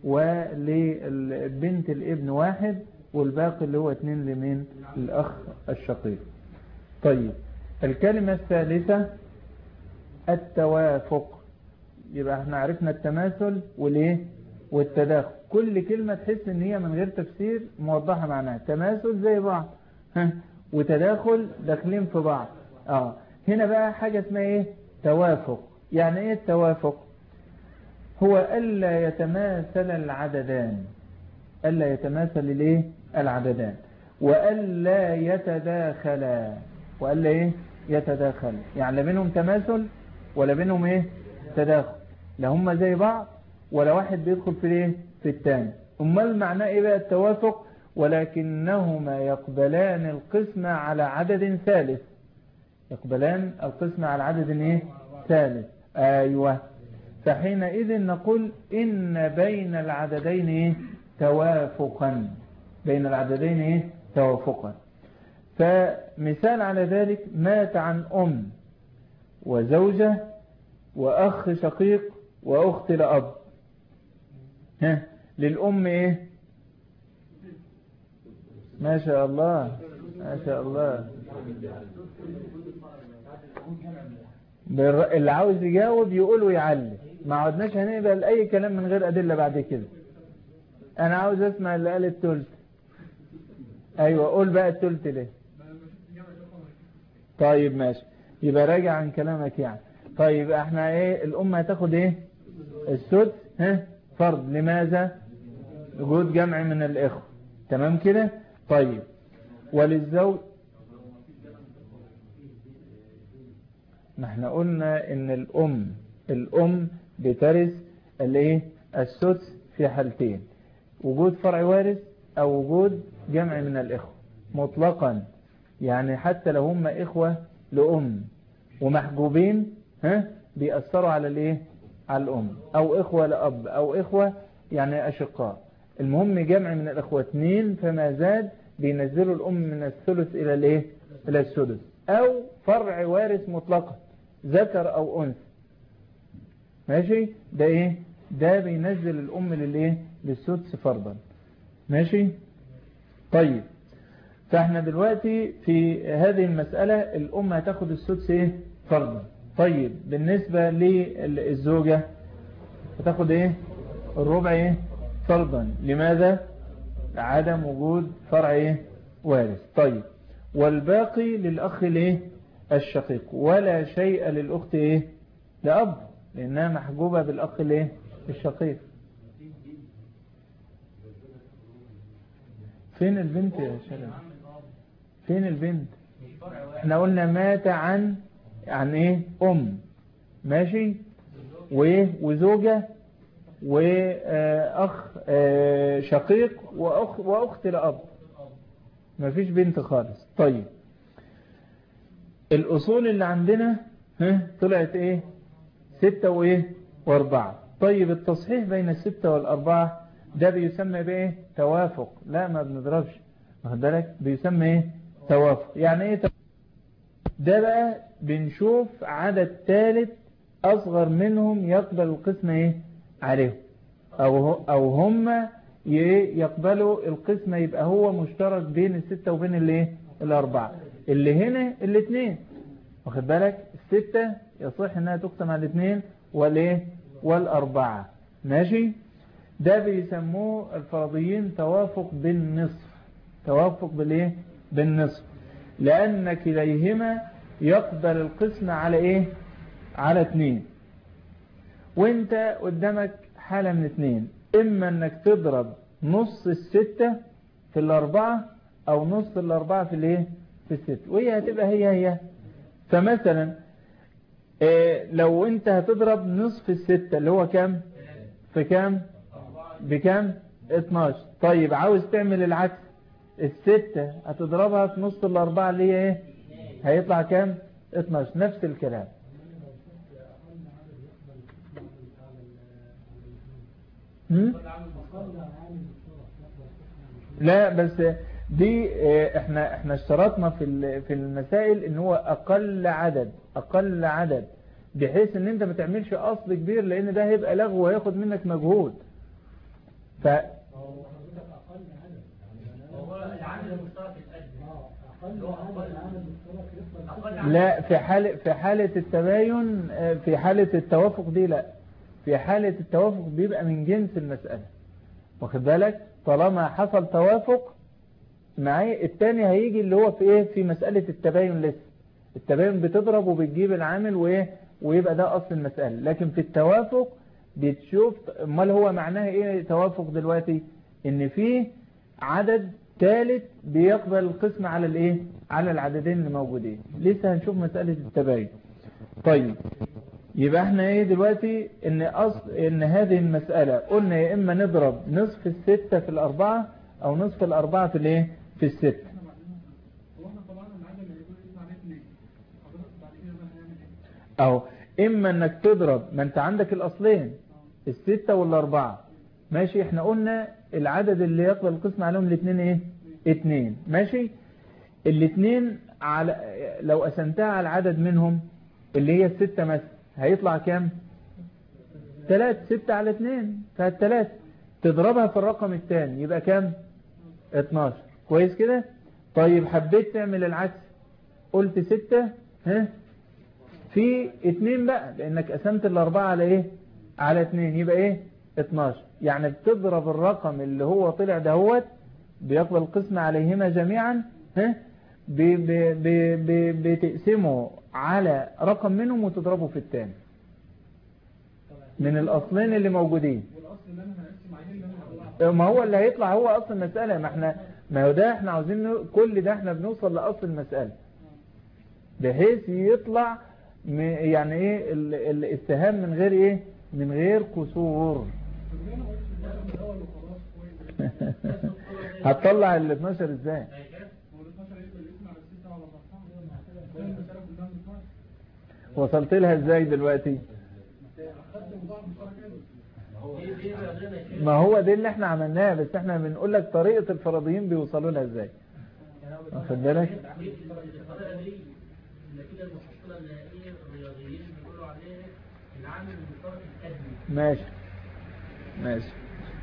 وللبنت الابن واحد والباقي اللي هو اتنين لمين الاخ الشقيق طيب الكلمة الثالثة التوافق يبقى احنا عرفنا التماثل والايه والتداخل كل كلمة تحس ان هي من غير تفسير موضحة معناها تماثل زي بعض ها وتداخل داخلين في بعض اه هنا بقى حاجة اسمها ايه توافق يعني ايه التوافق هو ألا يتماثل العددان ألا يتماثل الايه العددان وألا يتداخلا وألا ايه يتداخل يعني لا بينهم تماثل ولا بينهم ايه تداخل لا هم زي بعض ولا واحد بيدخل في الايه في الثاني امال معناه ايه بقى التوافق ولكنهما يقبلان القسمة على عدد ثالث يقبلان القسمة على عدد ايه ثالث ايوه فحينئذ نقول ان بين العددين ايه توافقا بين العددين ايه توافقا فمثال على ذلك مات عن أم وزوجة وأخ شقيق وأخت لأب ها للأم إيه ما شاء الله ما شاء الله بالر- اللي عاوز يجاوب يقول ويعلم ما عدناش هنقبل أي كلام من غير أدلة بعد كده أنا عاوز أسمع اللي قال التلت أيوة قول بقى التلت ليه طيب ماشي يبقى راجع عن كلامك يعني طيب احنا ايه الام هتاخد ايه السدس ها فرض لماذا وجود جمع من الاخوة تمام كده طيب وللزوج ما احنا قلنا ان الام الام بترث الايه السدس في حالتين وجود فرع وارث او وجود جمع من الاخوة مطلقا يعني حتى لو هم إخوة لأم ومحجوبين ها بيأثروا على الايه على الأم أو إخوة لأب أو إخوة يعني أشقاء المهم جمع من الإخوة اثنين فما زاد بينزلوا الأم من الثلث إلى الايه إلى السدس أو فرع وارث مطلقا ذكر أو أنثى ماشي ده إيه ده بينزل الأم للايه للسدس فرضا ماشي طيب فاحنا دلوقتي في هذه المسألة الأم هتاخد السدس ايه فرضا طيب بالنسبة للزوجة هتاخد ايه الربع ايه فرضا لماذا عدم وجود فرع ايه وارث طيب والباقي للأخ الايه الشقيق ولا شيء للأخت إيه لأب لأنها محجوبة بالأخ الإيه الشقيق فين البنت يا شلم فين البنت احنا قلنا مات عن عن ايه ام ماشي وايه وزوجة واخ آه، شقيق واخ واخت لاب مفيش بنت خالص طيب الاصول اللي عندنا ها طلعت ايه ستة وايه واربعة طيب التصحيح بين الستة والاربعة ده بيسمى بايه توافق لا ما بنضربش واخد بالك بيسمى ايه توافق يعني ايه توافق؟ ده بقى بنشوف عدد ثالث اصغر منهم يقبل القسم ايه عليهم او هو- او هم ي- يقبلوا القسمة يبقى هو مشترك بين الستة وبين الايه الاربعة اللي هنا الاثنين واخد بالك الستة يصح انها تقسم على الاثنين والايه والاربعة ماشي ده بيسموه الفرضيين توافق بالنصف توافق بالايه بالنصف لان كليهما يقبل القسم على ايه على اتنين وانت قدامك حالة من اتنين اما انك تضرب نص الستة في الاربعة او نص الاربعة في الايه في الستة وهي هتبقى هي هي فمثلا إيه لو انت هتضرب نصف الستة اللي هو كام في كام بكام 12 طيب عاوز تعمل العكس الستة هتضربها في نص الاربعة اللي هي ايه هيطلع كام 12 نفس الكلام هم؟ لا بس دي اه، احنا احنا اشترطنا في ال- في المسائل ان هو اقل عدد اقل عدد بحيث ان انت ما تعملش اصل كبير لان ده هيبقى لغو وهياخد منك مجهود ف هو العامل المشترك الأدنى لا في حالة في حالة التباين اه، في حالة التوافق دي لا في حالة التوافق بيبقى من جنس المسألة واخد بالك طالما حصل توافق معايا التاني هيجي اللي هو في ايه في مسألة التباين لسه التباين بتضرب وبتجيب العامل وايه ويبقى ده اصل المسألة لكن في التوافق بتشوف امال هو معناها ايه توافق دلوقتي ان في عدد ثالث بيقبل القسم على الايه على العددين اللي موجودين لسه هنشوف مسألة التباين طيب يبقى احنا ايه دلوقتي ان اصل ان هذه المسألة قلنا يا اما نضرب نصف الستة في الاربعة او نصف الاربعة في الايه في الستة احنا بعدين هو احنا طبعا العدد اللي يقول اسم عليه اثنين حضرتك بعد كده بقى هنعمل ايه؟ او اما انك تضرب ما انت عندك الاصلين الستة والاربعة ماشي احنا قلنا العدد اللي يقبل القسم عليهم الاثنين ايه اتنين ماشي الاثنين على لو قسمتها على العدد منهم اللي هي الستة مثلا هيطلع كام ثلاث ستة على اثنين فالثلاث تضربها في الرقم الثاني يبقى كام 12 كويس كده طيب حبيت تعمل العكس قلت ستة ها في اتنين بقى لانك قسمت الاربعة على ايه على اتنين يبقى ايه 12 يعني بتضرب الرقم اللي هو طلع دهوت بيقبل القسم عليهما جميعا ها ب- ب- ب- ب- بتقسمه على رقم منهم وتضربه في الثاني من الاصلين اللي موجودين والاصل اللي انا هقسم عليه اللي انا هطلعه ما هو اللي هيطلع هو اصل المسألة ما احنا ما هو ده احنا عاوزين نو- كل ده احنا بنوصل لاصل المسألة بحيث يطلع م- يعني ايه ال- ال- الاتهام من غير ايه من غير قصور طب ليه انا ما قلتش الرقم الاول وخلاص كويس هتطلع ال 12 ازاي هو ال 12 يبقى الاسم على الستة ولا الاربعة ده المسألة كلها من 12 وصلت لها ازاي دلوقتي خدت مضاعف مشترك ما هو دي اللي احنا عملناه بس احنا بنقول لك طريقة الفرضيين بيوصلوا لها ازاي واخد بالك الطريقة دي النتيجة المحصلة النهائية الرياضيين بيقولوا عليها العامل المشترك الأدنى ماشي ماشي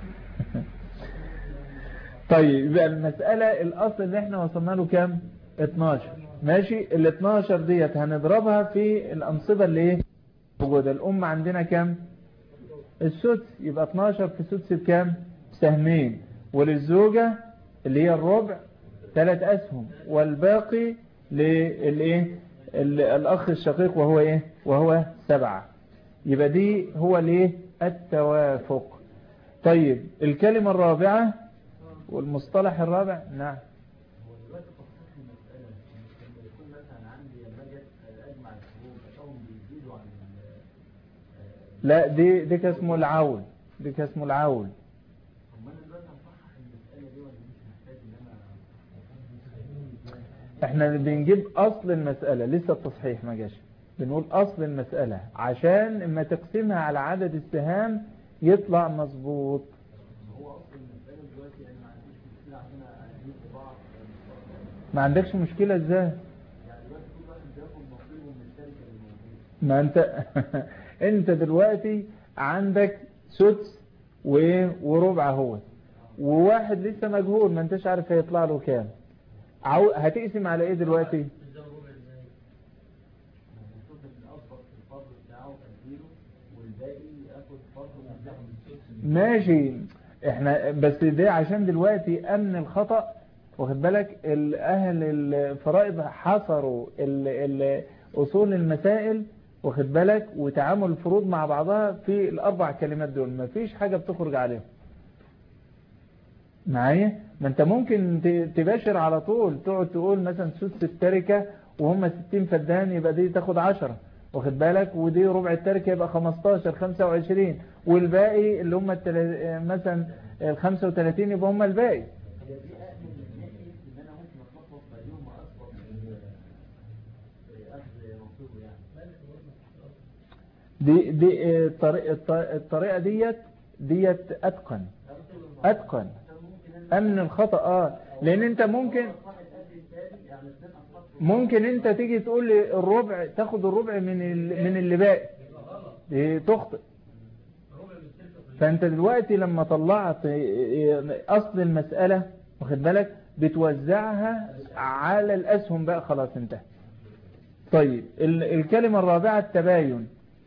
طيب يبقى المسألة الأصل اللي احنا وصلنا له كام 12 ماشي ال 12 ديت هنضربها في الأنصبة اللي ايه موجودة الأم عندنا كام السدس يبقى 12 في سدس بكام سهمين وللزوجة اللي هي الربع ثلاث أسهم والباقي للايه ال- الأخ الشقيق وهو إيه وهو سبعة يبقى دي هو الإيه التوافق طيب الكلمة الرابعة والمصطلح الرابع نعم هو دلوقتي تصحيح المسألة مش لما يكون مثلا عندي لما اجي اجمع الشهور بلاقيهم بيزيدوا عن ال- لا دي دي كاسمه العول دي كاسمه العول طب ما انا دلوقتي هصحح المسألة دي ولا مش محتاج ان انا احنا بنجيب اصل المسألة لسه التصحيح ما جاش بنقول اصل المسألة عشان اما تقسمها على عدد السهام يطلع مظبوط هو اصلا المسألة دلوقتي انا ما عنديش مشكلة عشان اجيب بعض ما عندكش مشكلة ازاي يعني دلوقتي كل واحد بياخد نصيبه من الشركة اللي موجودة ما انت انت دلوقتي عندك سدس و- وربع اهو وواحد لسه مجهول ما انتش عارف هيطلع له كام عو... هتقسم على ايه دلوقتي المفروض ان الاصغر في الفضل بتاعه اديله والباقي اخد فضل من ماشي احنا بس ده عشان دلوقتي امن الخطأ واخد بالك الاهل الفرائض حصروا ال ال اصول المسائل واخد بالك وتعامل الفروض مع بعضها في الاربع كلمات دول مفيش حاجة بتخرج عليهم معايا ما انت ممكن ت- تباشر على طول تقعد تقول مثلا سدس التركة وهم 60 فدان يبقى دي تاخد 10 واخد بالك ودي ربع التركة يبقى 15 25 والباقي اللي هم التلا- مثلا ال 35 يبقى هم الباقي هي دي اهل من ناحية ان انا ممكن اتلخبط ما بينهم اصلا من اخذ نصيبه يعني دي دي اه، الطريقة الطريقة ديت ديت اتقن اتقن امن الخطأ اه لان انت ممكن ممكن انت تيجي تقول لي الربع تاخد الربع من ال- من اللي باقي دي تخطئ فانت دلوقتي لما طلعت اصل المسألة واخد بالك بتوزعها على الاسهم بقى خلاص انتهى طيب ال- الكلمة الرابعة التباين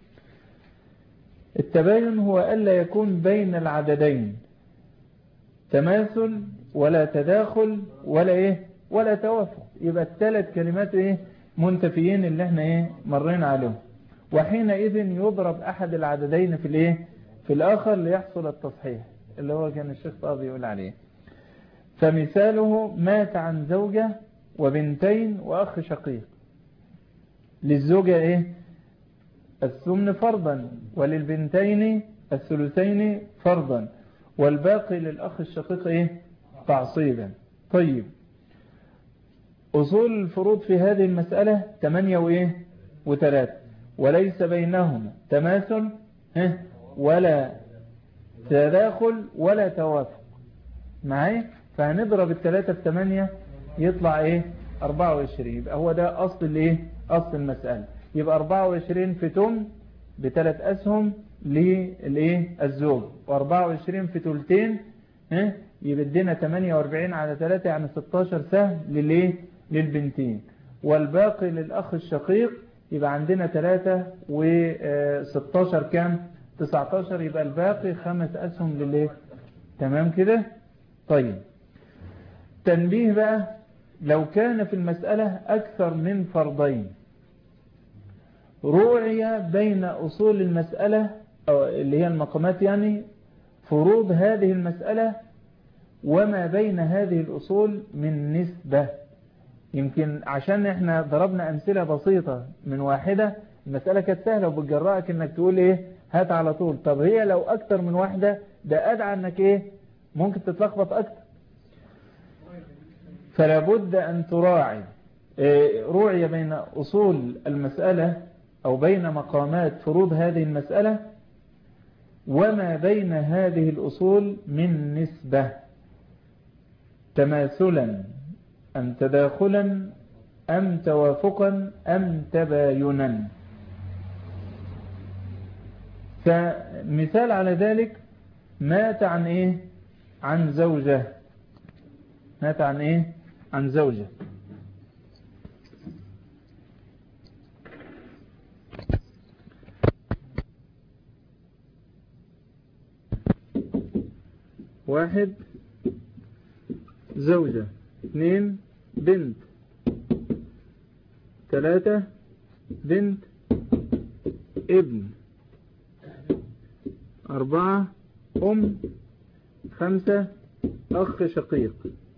التباين هو ألا يكون بين العددين تماثل ولا تداخل ولا ايه ولا توافق يبقى الثلاث كلمات ايه منتفيين اللي احنا ايه مرينا عليهم وحينئذ يضرب احد العددين في الايه في الاخر ليحصل التصحيح اللي هو كان الشيخ طابي يقول عليه فمثاله مات عن زوجة وبنتين واخ شقيق للزوجة ايه الثمن فرضا وللبنتين الثلثين فرضا والباقي للأخ الشقيق إيه؟ تعصيبا طيب أصول الفروض في هذه المسألة ثمانية وإيه وثلاثة وليس بينهما تماثل ها؟ ولا تداخل ولا توافق معي فهنضرب الثلاثة في ثمانية يطلع إيه 24 يبقى هو ده أصل الإيه أصل المسألة يبقى 24 في تم بثلاث أسهم للايه الزوج و24 في تلتين ها يبدينا 48 على 3 يعني 16 سهم للايه للبنتين والباقي للأخ الشقيق يبقى عندنا 3 و16 كام 19 يبقى الباقي خمس أسهم للايه تمام كده طيب تنبيه بقى لو كان في المسألة أكثر من فرضين روعي بين أصول المسألة أو اللي هي المقامات يعني فروض هذه المسألة وما بين هذه الأصول من نسبة يمكن عشان احنا ضربنا أمثلة بسيطة من واحدة المسألة كانت سهلة وبتجرأك انك تقول ايه هات على طول طب هي لو أكتر من واحدة ده أدعى انك ايه ممكن تتلخبط أكتر فلا بد أن تراعي إيه، روعي بين أصول المسألة أو بين مقامات فروض هذه المسألة وما بين هذه الأصول من نسبة تماثلا أم تداخلا أم توافقا أم تباينا فمثال على ذلك مات عن إيه عن زوجة مات عن إيه عن زوجة واحد زوجة اثنين بنت ثلاثة بنت ابن أربعة أم خمسة أخ شقيق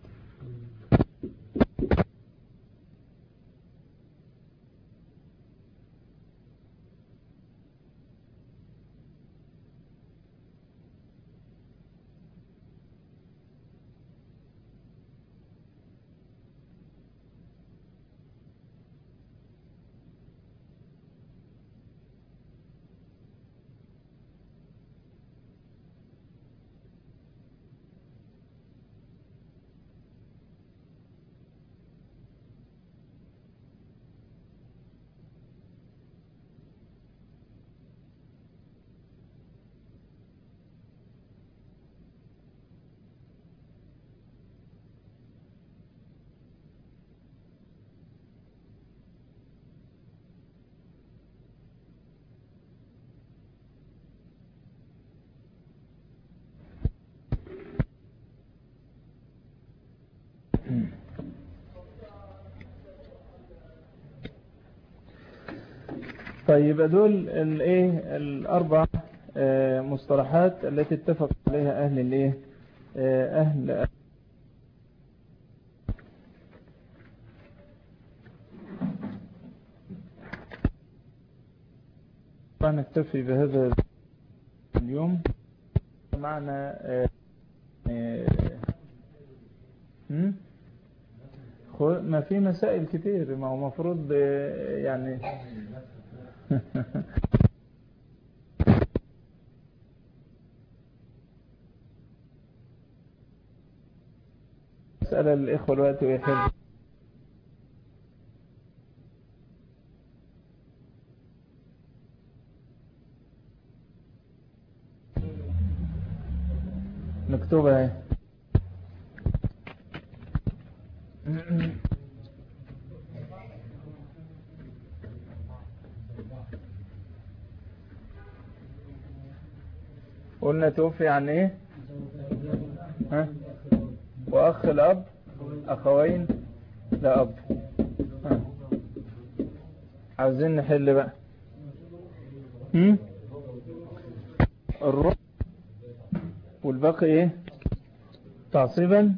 طيب دول الايه الاربع آه، مصطلحات التي اتفق عليها اهل الايه آه، اهل نكتفي بهذا اليوم معنا آه، آه، هم؟ خو- ما في مسائل كتير ما هو مفروض آه، يعني اسأل الإخوة الوقت ويحب مكتوبة اهي قلنا توفي عن ايه ها واخ الاب اخوين لا اب ها. عاوزين نحل بقى هم؟ الربع والباقي ايه تعصيبا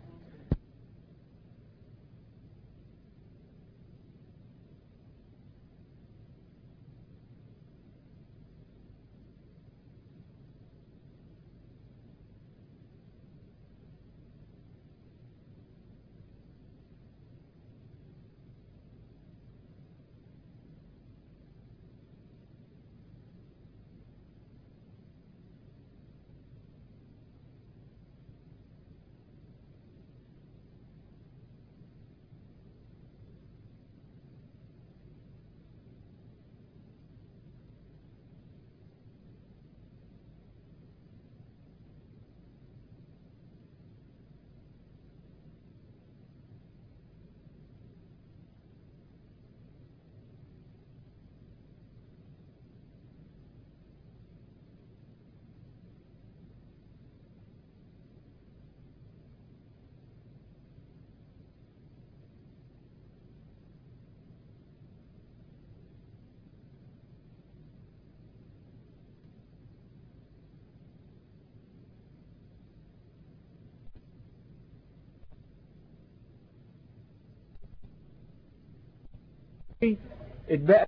اتبقى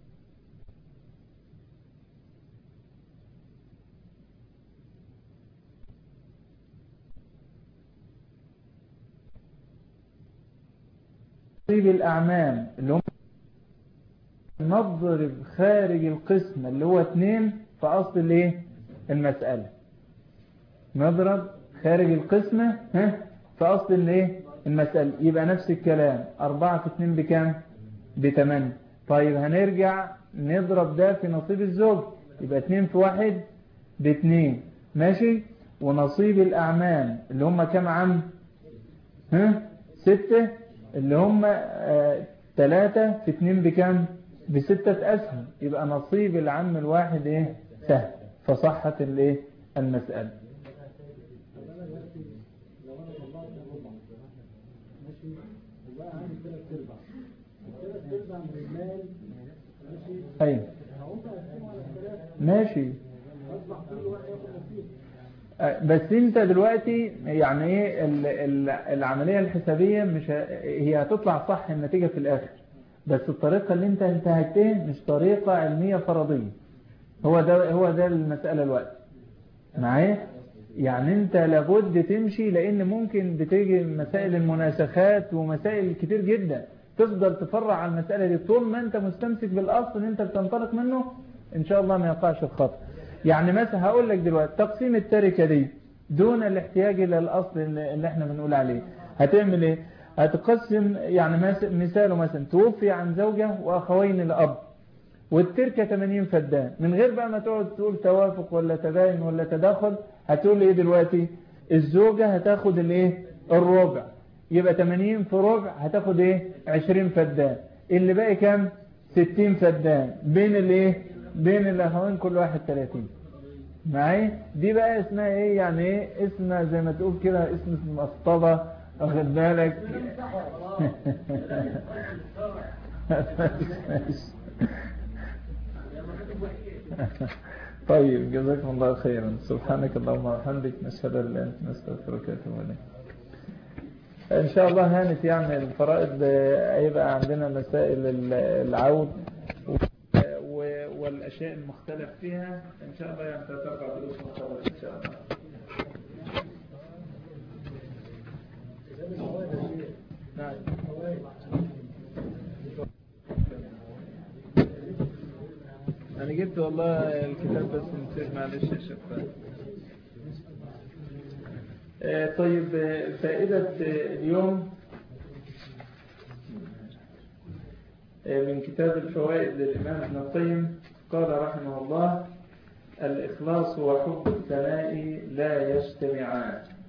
نصيب الأعمام اللي هم نضرب خارج القسم اللي هو اتنين في أصل الايه المسألة نضرب خارج القسمة ها في أصل الايه المسألة يبقى نفس الكلام أربعة في اتنين بكام بتمانية طيب هنرجع نضرب ده في نصيب الزوج يبقى اتنين في واحد باتنين ماشي ونصيب الأعمام اللي هم كام عم ها ستة اللي هم آه تلاتة في اتنين بكام بستة أسهم يبقى نصيب العم الواحد ايه سهل فصحت الايه المسألة لو انا طلعت الربع ماشي وبقى عندي ثلاث ارباع الثلاث ارباع ايوه ماشي أه، بس انت دلوقتي يعني ايه ال- ال- العملية الحسابية مش ه- هي هتطلع صح النتيجة في الاخر بس الطريقة اللي انت انتهجتها مش طريقة علمية فرضية هو ده هو ده المسألة الوقت معايا يعني انت لابد تمشي لان ممكن بتيجي مسائل المناسخات ومسائل كتير جدا تفضل تفرع على المسألة دي طول ما انت مستمسك بالاصل اللي انت بتنطلق منه ان شاء الله ما يقعش الخطأ يعني مثلا هقول لك دلوقتي تقسيم التركة دي دون الاحتياج الى الاصل اللي اللي احنا بنقول عليه هتعمل ايه هتقسم يعني مس- مثاله مثلا توفي عن زوجة واخوين الاب والتركة 80 فدان من غير بقى ما تقعد تقول توافق ولا تباين ولا تداخل هتقول ايه دلوقتي الزوجة هتاخد الايه الربع يبقى 80 في ربع هتاخد ايه 20 فدان اللي باقي كام 60 فدان بين الايه بين الاخوين كل واحد 30 معايا دي بقى اسمها ايه يعني ايه اسمها زي ما تقول كده اسم المسطبة واخد بالك طيب جزاكم الله خيرا سبحانك اللهم وبحمدك نشهد ان لا اله الا انت نستغفرك ونتوب اليك ان شاء الله هانت يعني الفرائض آه، هيبقى عندنا مسائل ال- العود و- والاشياء المختلف فيها ان شاء الله يعني تتربع دروس مختلفه ان شاء الله نعم انا جبت والله الكتاب بس نسيت معلش يا شيخ آه، طيب آه، فائدة آه، اليوم آه، من كتاب الفوائد للإمام ابن القيم قال رحمه الله الإخلاص وحب الثناء لا يجتمعان